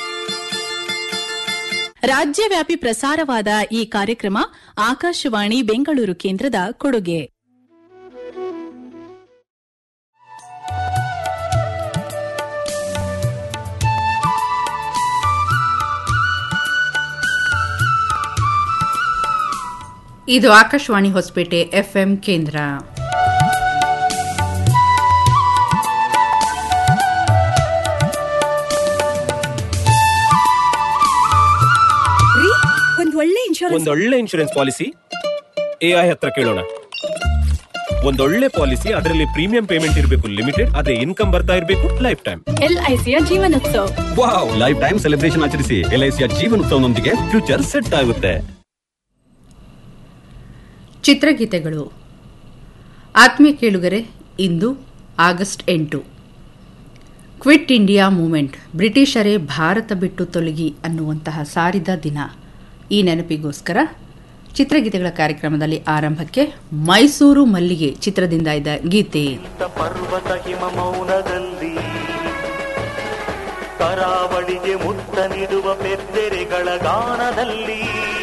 ರಾಜ್ಯವ್ಯಾಪಿ ಪ್ರಸಾರವಾದ ಈ ಕಾರ್ಯಕ್ರಮ ಆಕಾಶವಾಣಿ ಬೆಂಗಳೂರು ಕೇಂದ್ರದ ಕೊಡುಗೆ ಇದು ಆಕಾಶವಾಣಿ ಹೊಸಪೇಟೆ ಎಫ್ಎಂ ಕೇಂದ್ರ ಒಂದ್ ಒಳ್ಳೆ ಇನ್ಶೂರೆನ್ಸ್ ಒಂದೊಳ್ಳೆ ಇನ್ಶೂರೆನ್ಸ್ ಪಾಲಿಸಿ ಎಐ ಹತ್ರ ಕೇಳೋಣ ಒಂದೊಳ್ಳೆ ಪಾಲಿಸಿ ಅದರಲ್ಲಿ ಪ್ರೀಮಿಯಂ ಪೇಮೆಂಟ್ ಇರಬೇಕು ಲಿಮಿಟೆಡ್ ಅದೇ ಇನ್ಕಮ್ ಬರ್ತಾ ಇರಬೇಕು ಲೈಫ್ ಟೈಮ್ ಎಲ್ಐಸಿಯ Jeevanotsav wow life time celebration ಆಚರಿಸಿ ಎಲ್ಐಸಿಯ ಜೀವನೋತ್ಸವನೊಂದಿಗೆ ಫ್ಯೂಚರ್ ಸೆಟ್ ಆಗುತ್ತೆ ಚಿತ್ರಗೀತೆಗಳು ಆತ್ಮೀಯ ಕೇಳುಗರೆ ಇಂದು ಆಗಸ್ಟ್ ಎಂಟು ಕ್ವಿಟ್ ಇಂಡಿಯಾ ಮೂಮೆಂಟ್ ಬ್ರಿಟಿಷರೇ ಭಾರತ ಬಿಟ್ಟು ತೊಲಗಿ ಅನ್ನುವಂತಹ ಸಾರಿದ ದಿನ ಈ ನೆನಪಿಗೋಸ್ಕರ ಚಿತ್ರಗೀತೆಗಳ ಕಾರ್ಯಕ್ರಮದಲ್ಲಿ ಆರಂಭಕ್ಕೆ ಮೈಸೂರು ಮಲ್ಲಿಗೆ ಚಿತ್ರದಿಂದ ಇದ್ದ ಗೀತೆ ಪರ್ವತ ಹಿಮ ಮೌನದಲ್ಲಿ ಕರಾವಳಿಗೆ ಮುತ್ತ ನೀಡುವ ಪೆದ್ದೆರೆಗಳ ಗಾನದಲ್ಲಿ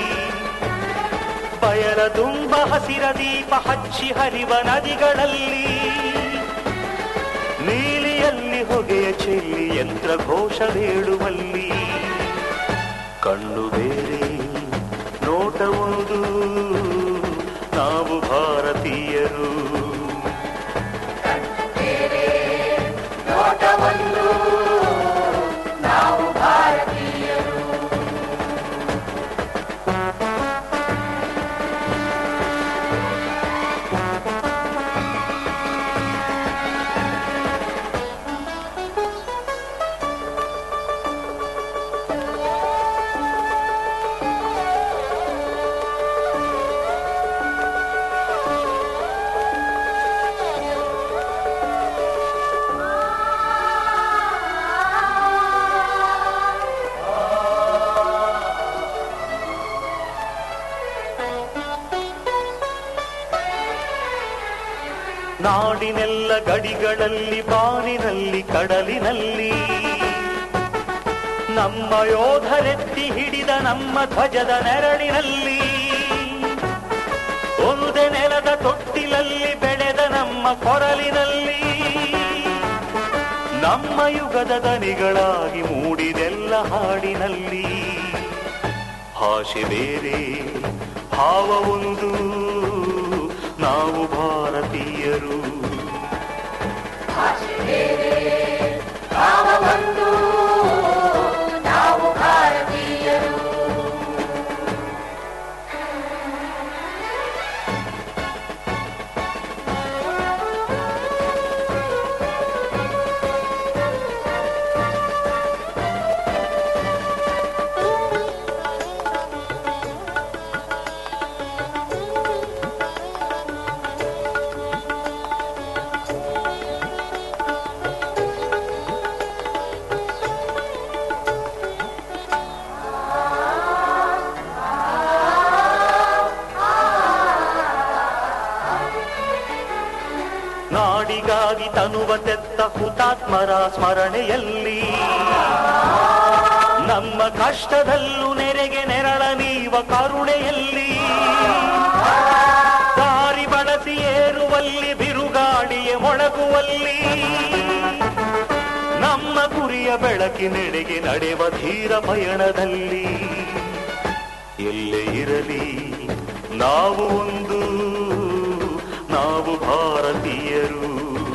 ಬಯಲ ತುಂಬ ಹಸಿರ ದೀಪ ಹಚ್ಚಿ ಹರಿವ ನದಿಗಳಲ್ಲಿ ನೀಲಿಯಲ್ಲಿ ಹೊಗೆಯ ಚೆಲ್ಲಿ ಯಂತ್ರ ಘೋಷ ಬೇಡುವಲ್ಲಿ ಕಣ್ಣು ಬೇರೆ ನೋಟ ಒಂದು ನಾವು ಭಾರತೀಯರು ನಾಡಿನೆಲ್ಲ ಗಡಿಗಳಲ್ಲಿ ಬಾನಿನಲ್ಲಿ ಕಡಲಿನಲ್ಲಿ ನಮ್ಮ ಯೋಧರೆತ್ತಿ ಹಿಡಿದ ನಮ್ಮ ಧ್ವಜದ ನೆರಳಿನಲ್ಲಿ ಒಂದೇ ನೆಲದ ತೊಟ್ಟಿಲಲ್ಲಿ ಬೆಳೆದ ನಮ್ಮ ಕೊರಲಿನಲ್ಲಿ ನಮ್ಮ ಯುಗದ ದನಿಗಳಾಗಿ ಮೂಡಿದೆಲ್ಲ ಹಾಡಿನಲ್ಲಿ ಭಾಷೆ ಬೇರೆ ಭಾವ ಒಂದು ನಾವು ಭಾರತೀಯರು ನಾಡಿಗಾಗಿ ತನುವ ತೆತ್ತ ಹುತಾತ್ಮರ ಸ್ಮರಣೆಯಲ್ಲಿ ನಮ್ಮ ಕಷ್ಟದಲ್ಲೂ ನೆರೆಗೆ ನೆರಳ ನೀವ ಕರುಣೆಯಲ್ಲಿ ದಾರಿ ಬಳಸಿ ಏರುವಲ್ಲಿ ಬಿರುಗಾಳಿಯೇ ಮೊಳಗುವಲ್ಲಿ ನಮ್ಮ ಗುರಿಯ ಬೆಳಕಿನೆಡೆಗೆ ನಡೆವ ಧೀರ ಪಯಣದಲ್ಲಿ ಎಲ್ಲೇ ಇರಲಿ ನಾವು ಒಂದು ನಾವು ಭಾರತೀಯರು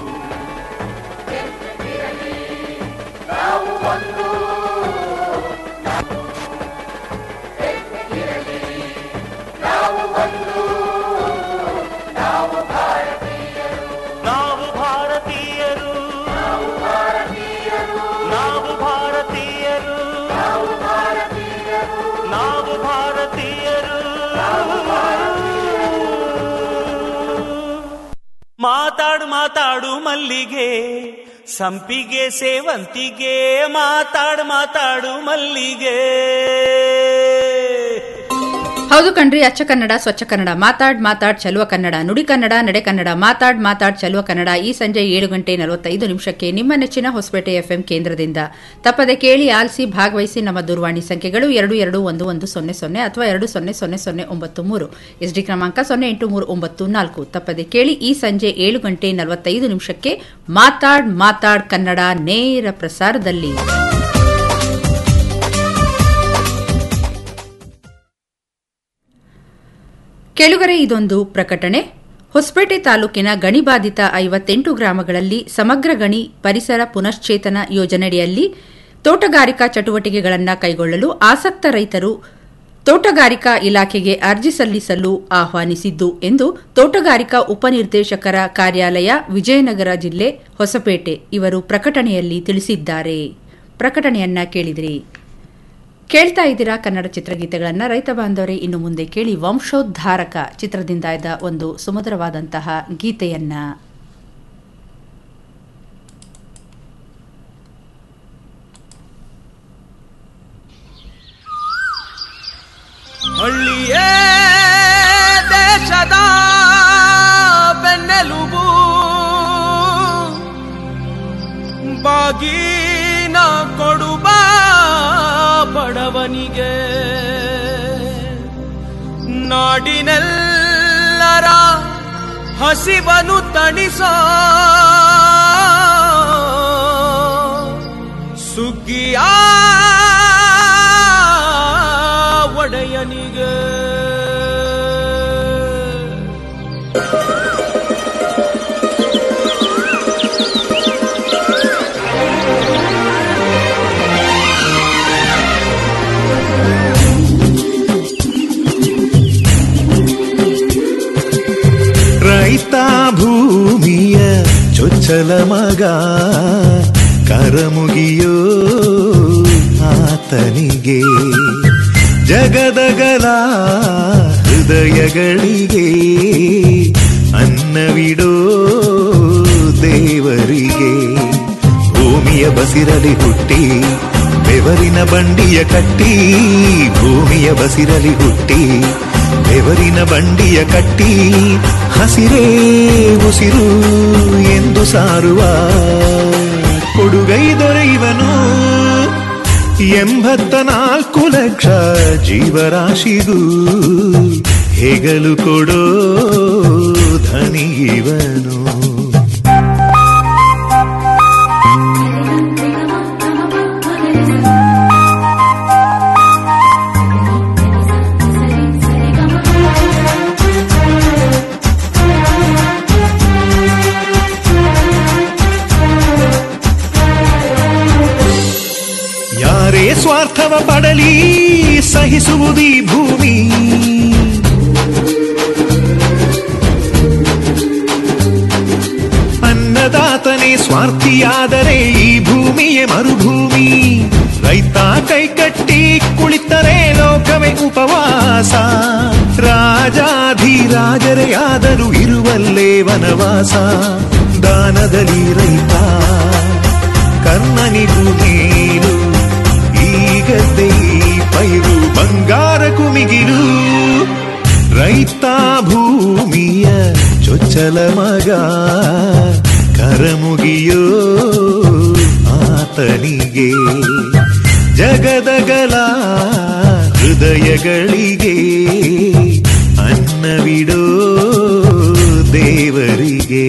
ನಾವು ಭಾರತೀಯರು ನಾವು ಭಾರತೀಯರು ನಾವು ಭಾರತೀಯರು ಮಾತಾಡು ಮಾತಾಡು ಮಲ್ಲಿಗೆ ಸಂಪಿಗೆ ಸೇವಂತಿಗೆ ಮಾತಾಡು ಮಾತಾಡು ಮಲ್ಲಿಗೆ ಹೌದು ಕಣ್ರಿ ಅಚ್ಚ ಕನ್ನಡ ಸ್ವಚ್ಛ ಕನ್ನಡ ಮಾತಾಡ್ ಮಾತಾಡ್ ಚಲುವ ಕನ್ನಡ ನುಡಿ ಕನ್ನಡ ನಡೆ ಕನ್ನಡ ಮಾತಾಡ್ ಮಾತಾಡ್ ಚಲುವ ಕನ್ನಡ ಈ ಸಂಜೆ ಏಳು ಗಂಟೆ ನಲವತ್ತೈದು ನಿಮಿಷಕ್ಕೆ ನಿಮ್ಮ ನೆಚ್ಚಿನ ಹೊಸಪೇಟೆ ಎಫ್ಎಂ ಕೇಂದ್ರದಿಂದ ತಪ್ಪದೆ ಕೇಳಿ ಆಲಿಸಿ ಭಾಗವಹಿಸಿ ನಮ್ಮ ದೂರವಾಣಿ ಸಂಖ್ಯೆಗಳು ಎರಡು ಎರಡು ಒಂದು ಒಂದು ಸೊನ್ನೆ ಸೊನ್ನೆ ಅಥವಾ ಎರಡು ಸೊನ್ನೆ ಸೊನ್ನೆ ಸೊನ್ನೆ ಒಂಬತ್ತು ಮೂರು ಎಸ್ಡಿ ಕ್ರಮಾಂಕ ಸೊನ್ನೆ ಎಂಟು ಮೂರು ಒಂಬತ್ತು ನಾಲ್ಕು ತಪ್ಪದೆ ಕೇಳಿ ಈ ಸಂಜೆ ಏಳು ಗಂಟೆ ನಲವತ್ತೈದು ನಿಮಿಷಕ್ಕೆ ಮಾತಾಡ್ ಮಾತಾಡ್ ಕನ್ನಡ ನೇರ ಪ್ರಸಾರದಲ್ಲಿ ಕೆಳಗರೆ ಇದೊಂದು ಪ್ರಕಟಣೆ ಹೊಸಪೇಟೆ ತಾಲೂಕಿನ ಗಣಿಬಾಧಿತ ಐವತ್ತೆಂಟು ಗ್ರಾಮಗಳಲ್ಲಿ ಸಮಗ್ರ ಗಣಿ ಪರಿಸರ ಪುನಶ್ಚೇತನ ಯೋಜನೆಯಡಿಯಲ್ಲಿ ತೋಟಗಾರಿಕಾ ಚಟುವಟಿಕೆಗಳನ್ನು ಕೈಗೊಳ್ಳಲು ಆಸಕ್ತ ರೈತರು ತೋಟಗಾರಿಕಾ ಇಲಾಖೆಗೆ ಅರ್ಜಿ ಸಲ್ಲಿಸಲು ಆಹ್ವಾನಿಸಿದ್ದು ಎಂದು ತೋಟಗಾರಿಕಾ ಉಪನಿರ್ದೇಶಕರ ಕಾರ್ಯಾಲಯ ವಿಜಯನಗರ ಜಿಲ್ಲೆ ಹೊಸಪೇಟೆ ಇವರು ಪ್ರಕಟಣೆಯಲ್ಲಿ ತಿಳಿಸಿದ್ದಾರೆ ಪ್ರಕಟಣೆಯನ್ನ ಕೇಳಿದಿರಿ ಕೇಳ್ತಾ ಇದ್ದೀರಾ ಕನ್ನಡ ಚಿತ್ರಗೀತೆಗಳನ್ನ ರೈತ ಬಾಂಧವರೇ ಇನ್ನು ಮುಂದೆ ಕೇಳಿ ವಂಶೋದ್ಧಾರಕ ಚಿತ್ರದಿಂದ ಇದ್ದ ಒಂದು ಸುಮಧುರವಾದಂತಹ ಗೀತೆಯನ್ನ ಹಳ್ಳಿಯೇ ದೇಶದ ಬೆನ್ನೆಲುಬು ಬಾಗಿನ ಕೊಡುಬ ಬಡವನಿಗೆ ನಾಡಿನೆಲ್ಲರ ಹಸಿವನು ತಣಿಸೋ ಸುಗ್ಗಿಯ ಒಡೆಯನಿಗೆ ರೈತ ಭೂಮಿಯ ಚೊಚ್ಚಲ ಮಗ ಕರಮುಗಿಯೋ ಆತನಿಗೆ ಜಗದಗಲ ಹೃದಯಗಳಿಗೆ ಅನ್ನವಿಡೋ ದೇವರಿಗೆ ಭೂಮಿಯ ಬಸಿರಲಿ ಹುಟ್ಟಿ ಬೆವರಿನ ಬಂಡಿಯ ಕಟ್ಟಿ ಭೂಮಿಯ ಬಸಿರಲಿ ಹುಟ್ಟಿ ಬೆವರಿನ ಬಂಡಿಯ ಕಟ್ಟಿ ಹಸಿರೇ ಉಸಿರು ಎಂದು ಸಾರುವ ಕೊಡುಗೈ ದೊರೆಯುವನು ಎಂಬತ್ತ ನಾಲ್ಕು ಲಕ್ಷ ಜೀವರಾಶಿಗೂ ಹೆಗಲು ಕೊಡೋ ಧನಿಯವನು ಯಾರೇ ಸ್ವಾರ್ಥವ ಪಡಲಿ ಸಹಿಸುವುದೀ ಭೂಮಿ ಅನ್ನದಾತನೇ ಸ್ವಾರ್ಥಿಯಾದರೆ ಈ ಭೂಮಿಯೇ ಮರುಭೂಮಿ ರೈತ ಕೈಕಟ್ಟಿ ಕುಳಿತರೆ ಲೋಕವೇ ಉಪವಾಸ ರಾಜಾಧಿರಾಜರೇ ಆದರೂ ಇರುವಲ್ಲೇ ವನವಾಸ ದಾನದಲ್ಲಿ ರೈತ ಕರ್ಣನಿಗೂ ನೀರು ಈಗದ್ದೇ ಪೈರು ಬಂಗಾರ ಕುಮಿಗಿರು ರೈತ ಭೂಮಿಯ ಚೊಚ್ಚಲ ಮಗ ಕರಮುಗಿಯೋ ಆತನಿಗೆ ಜಗದಗಲ ಹೃದಯಗಳಿಗೆ ಅನ್ನವಿಡೋ ದೇವರಿಗೆ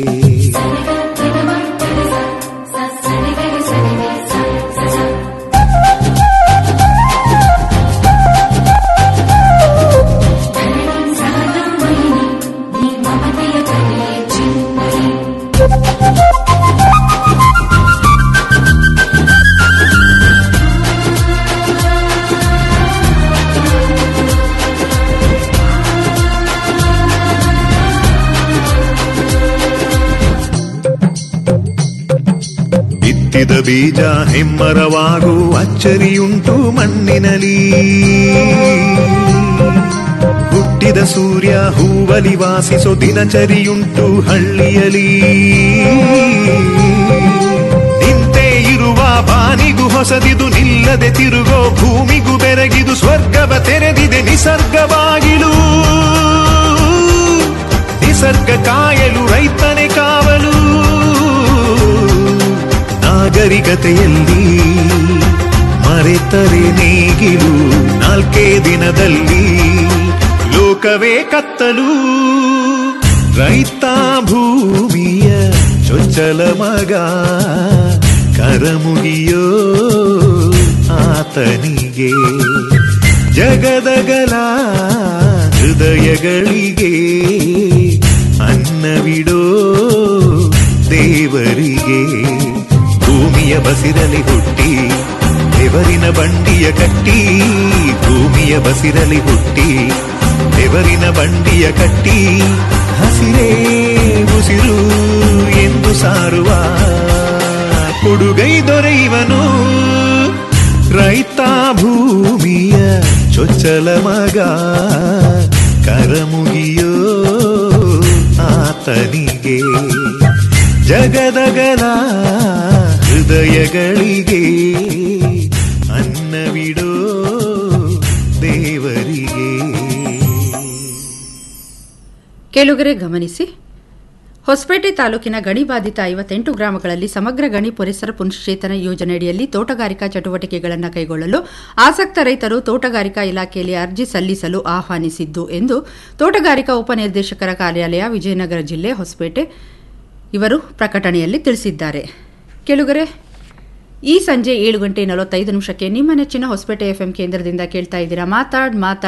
ಬಿತ್ತಿದ ಬೀಜ ಹೆಮ್ಮರವಾಗು ಅಚ್ಚರಿಯುಂಟು ಮಣ್ಣಿನಲಿ ಹುಟ್ಟಿದ ಸೂರ್ಯ ಹೂವಲಿ ವಾಸಿಸೋ ದಿನಚರಿಯುಂಟು ಹಳ್ಳಿಯಲಿ ನಿಂತೇ ಇರುವ ಬಾನಿಗೂ ಹೊಸದಿದು ನಿಲ್ಲದೆ ತಿರುಗೋ ಭೂಮಿಗೂ ಬೆರಗಿದು ಸ್ವರ್ಗವ ತೆರೆದಿದೆ ನಿಸರ್ಗವಾಗಿಲು ನಿಸರ್ಗ ಕಾಯಲು ರೈತನೇ ಕಾವಲು ನಾಗರಿಕತೆಯಲ್ಲಿ ಮರೆತರೆ ನೇಗಿಲು ನಾಲ್ಕೇ ದಿನದಲ್ಲಿ ಲೋಕವೇ ಕತ್ತಲು ರೈತ ಭೂಮಿಯ ಚೊಚ್ಚಲ ಮಗ ಕರಮುಗಿಯೋ ಆತನಿಗೆ ಜಗದಗಲ ಹೃದಯಗಳಿಗೆ ಅನ್ನವಿಡೋ ದೇವರಿಗೆ ಭೂಮಿಯ ಬಸಿರಲಿ ಹುಟ್ಟಿ ದೇವರ ಬೆವರಿನ ಬಂಡಿಯ ಕಟ್ಟಿ ಭೂಮಿಯ ಬಸಿರಲಿ ಹುಟ್ಟಿ ಬೆವರಿನ ಬಂಡಿಯ ಕಟ್ಟಿ ಹಸಿರೇ ಉಸಿರು ಎಂದು ಸಾರುವ ಕೊಡುಗೈ ದೊರೆಯುವನು ರೈತ ಭೂಮಿಯ ಚೊಚ್ಚಲ ಮಗ ಕರಮುಗಿಯೋ ಆತನಿಗೆ ಜಗದಗಲ ಹೃದಯಗಳಿಗೆ ಅನ್ನವಿಡೋ ದೇವರಿಗೆ ಕೇಳುಗರೆ ಗಮನಿಸಿ ಹೊಸಪೇಟೆ ತಾಲೂಕಿನ ಗಣಿ ಬಾಧಿತ ಐವತ್ತೆಂಟು ಗ್ರಾಮಗಳಲ್ಲಿ ಸಮಗ್ರ ಗಣಿ ಪರಿಸರ ಪುನಶ್ಚೇತನ ಯೋಜನೆಯಡಿಯಲ್ಲಿ ತೋಟಗಾರಿಕಾ ಚಟುವಟಿಕೆಗಳನ್ನು ಕೈಗೊಳ್ಳಲು ಆಸಕ್ತ ರೈತರು ತೋಟಗಾರಿಕಾ ಇಲಾಖೆಯಲ್ಲಿ ಅರ್ಜಿ ಸಲ್ಲಿಸಲು ಆಹ್ವಾನಿಸಿದ್ದು ಎಂದು ತೋಟಗಾರಿಕಾ ಉಪನಿರ್ದೇಶಕರ ಕಾರ್ಯಾಲಯ ವಿಜಯನಗರ ಜಿಲ್ಲೆ ಹೊಸಪೇಟೆ ಇವರು ಪ್ರಕಟಣೆಯಲ್ಲಿ ತಿಳಿಸಿದ್ದಾರೆ ಕೆಳುಗರೆ ಈ ಸಂಜೆ ಏಳು ಗಂಟೆ ನಲವತ್ತೈದು ನಿಮಿಷಕ್ಕೆ ನಿಮ್ಮ ನೆಚ್ಚಿನ ಹೊಸಪೇಟೆ ಎಫ್ಎಂ ಕೇಂದ್ರದಿಂದ ಕೇಳ್ತಾ ಇದ್ದೀರಾ ಮಾತಾಡ್ ಮಾತಾಡ್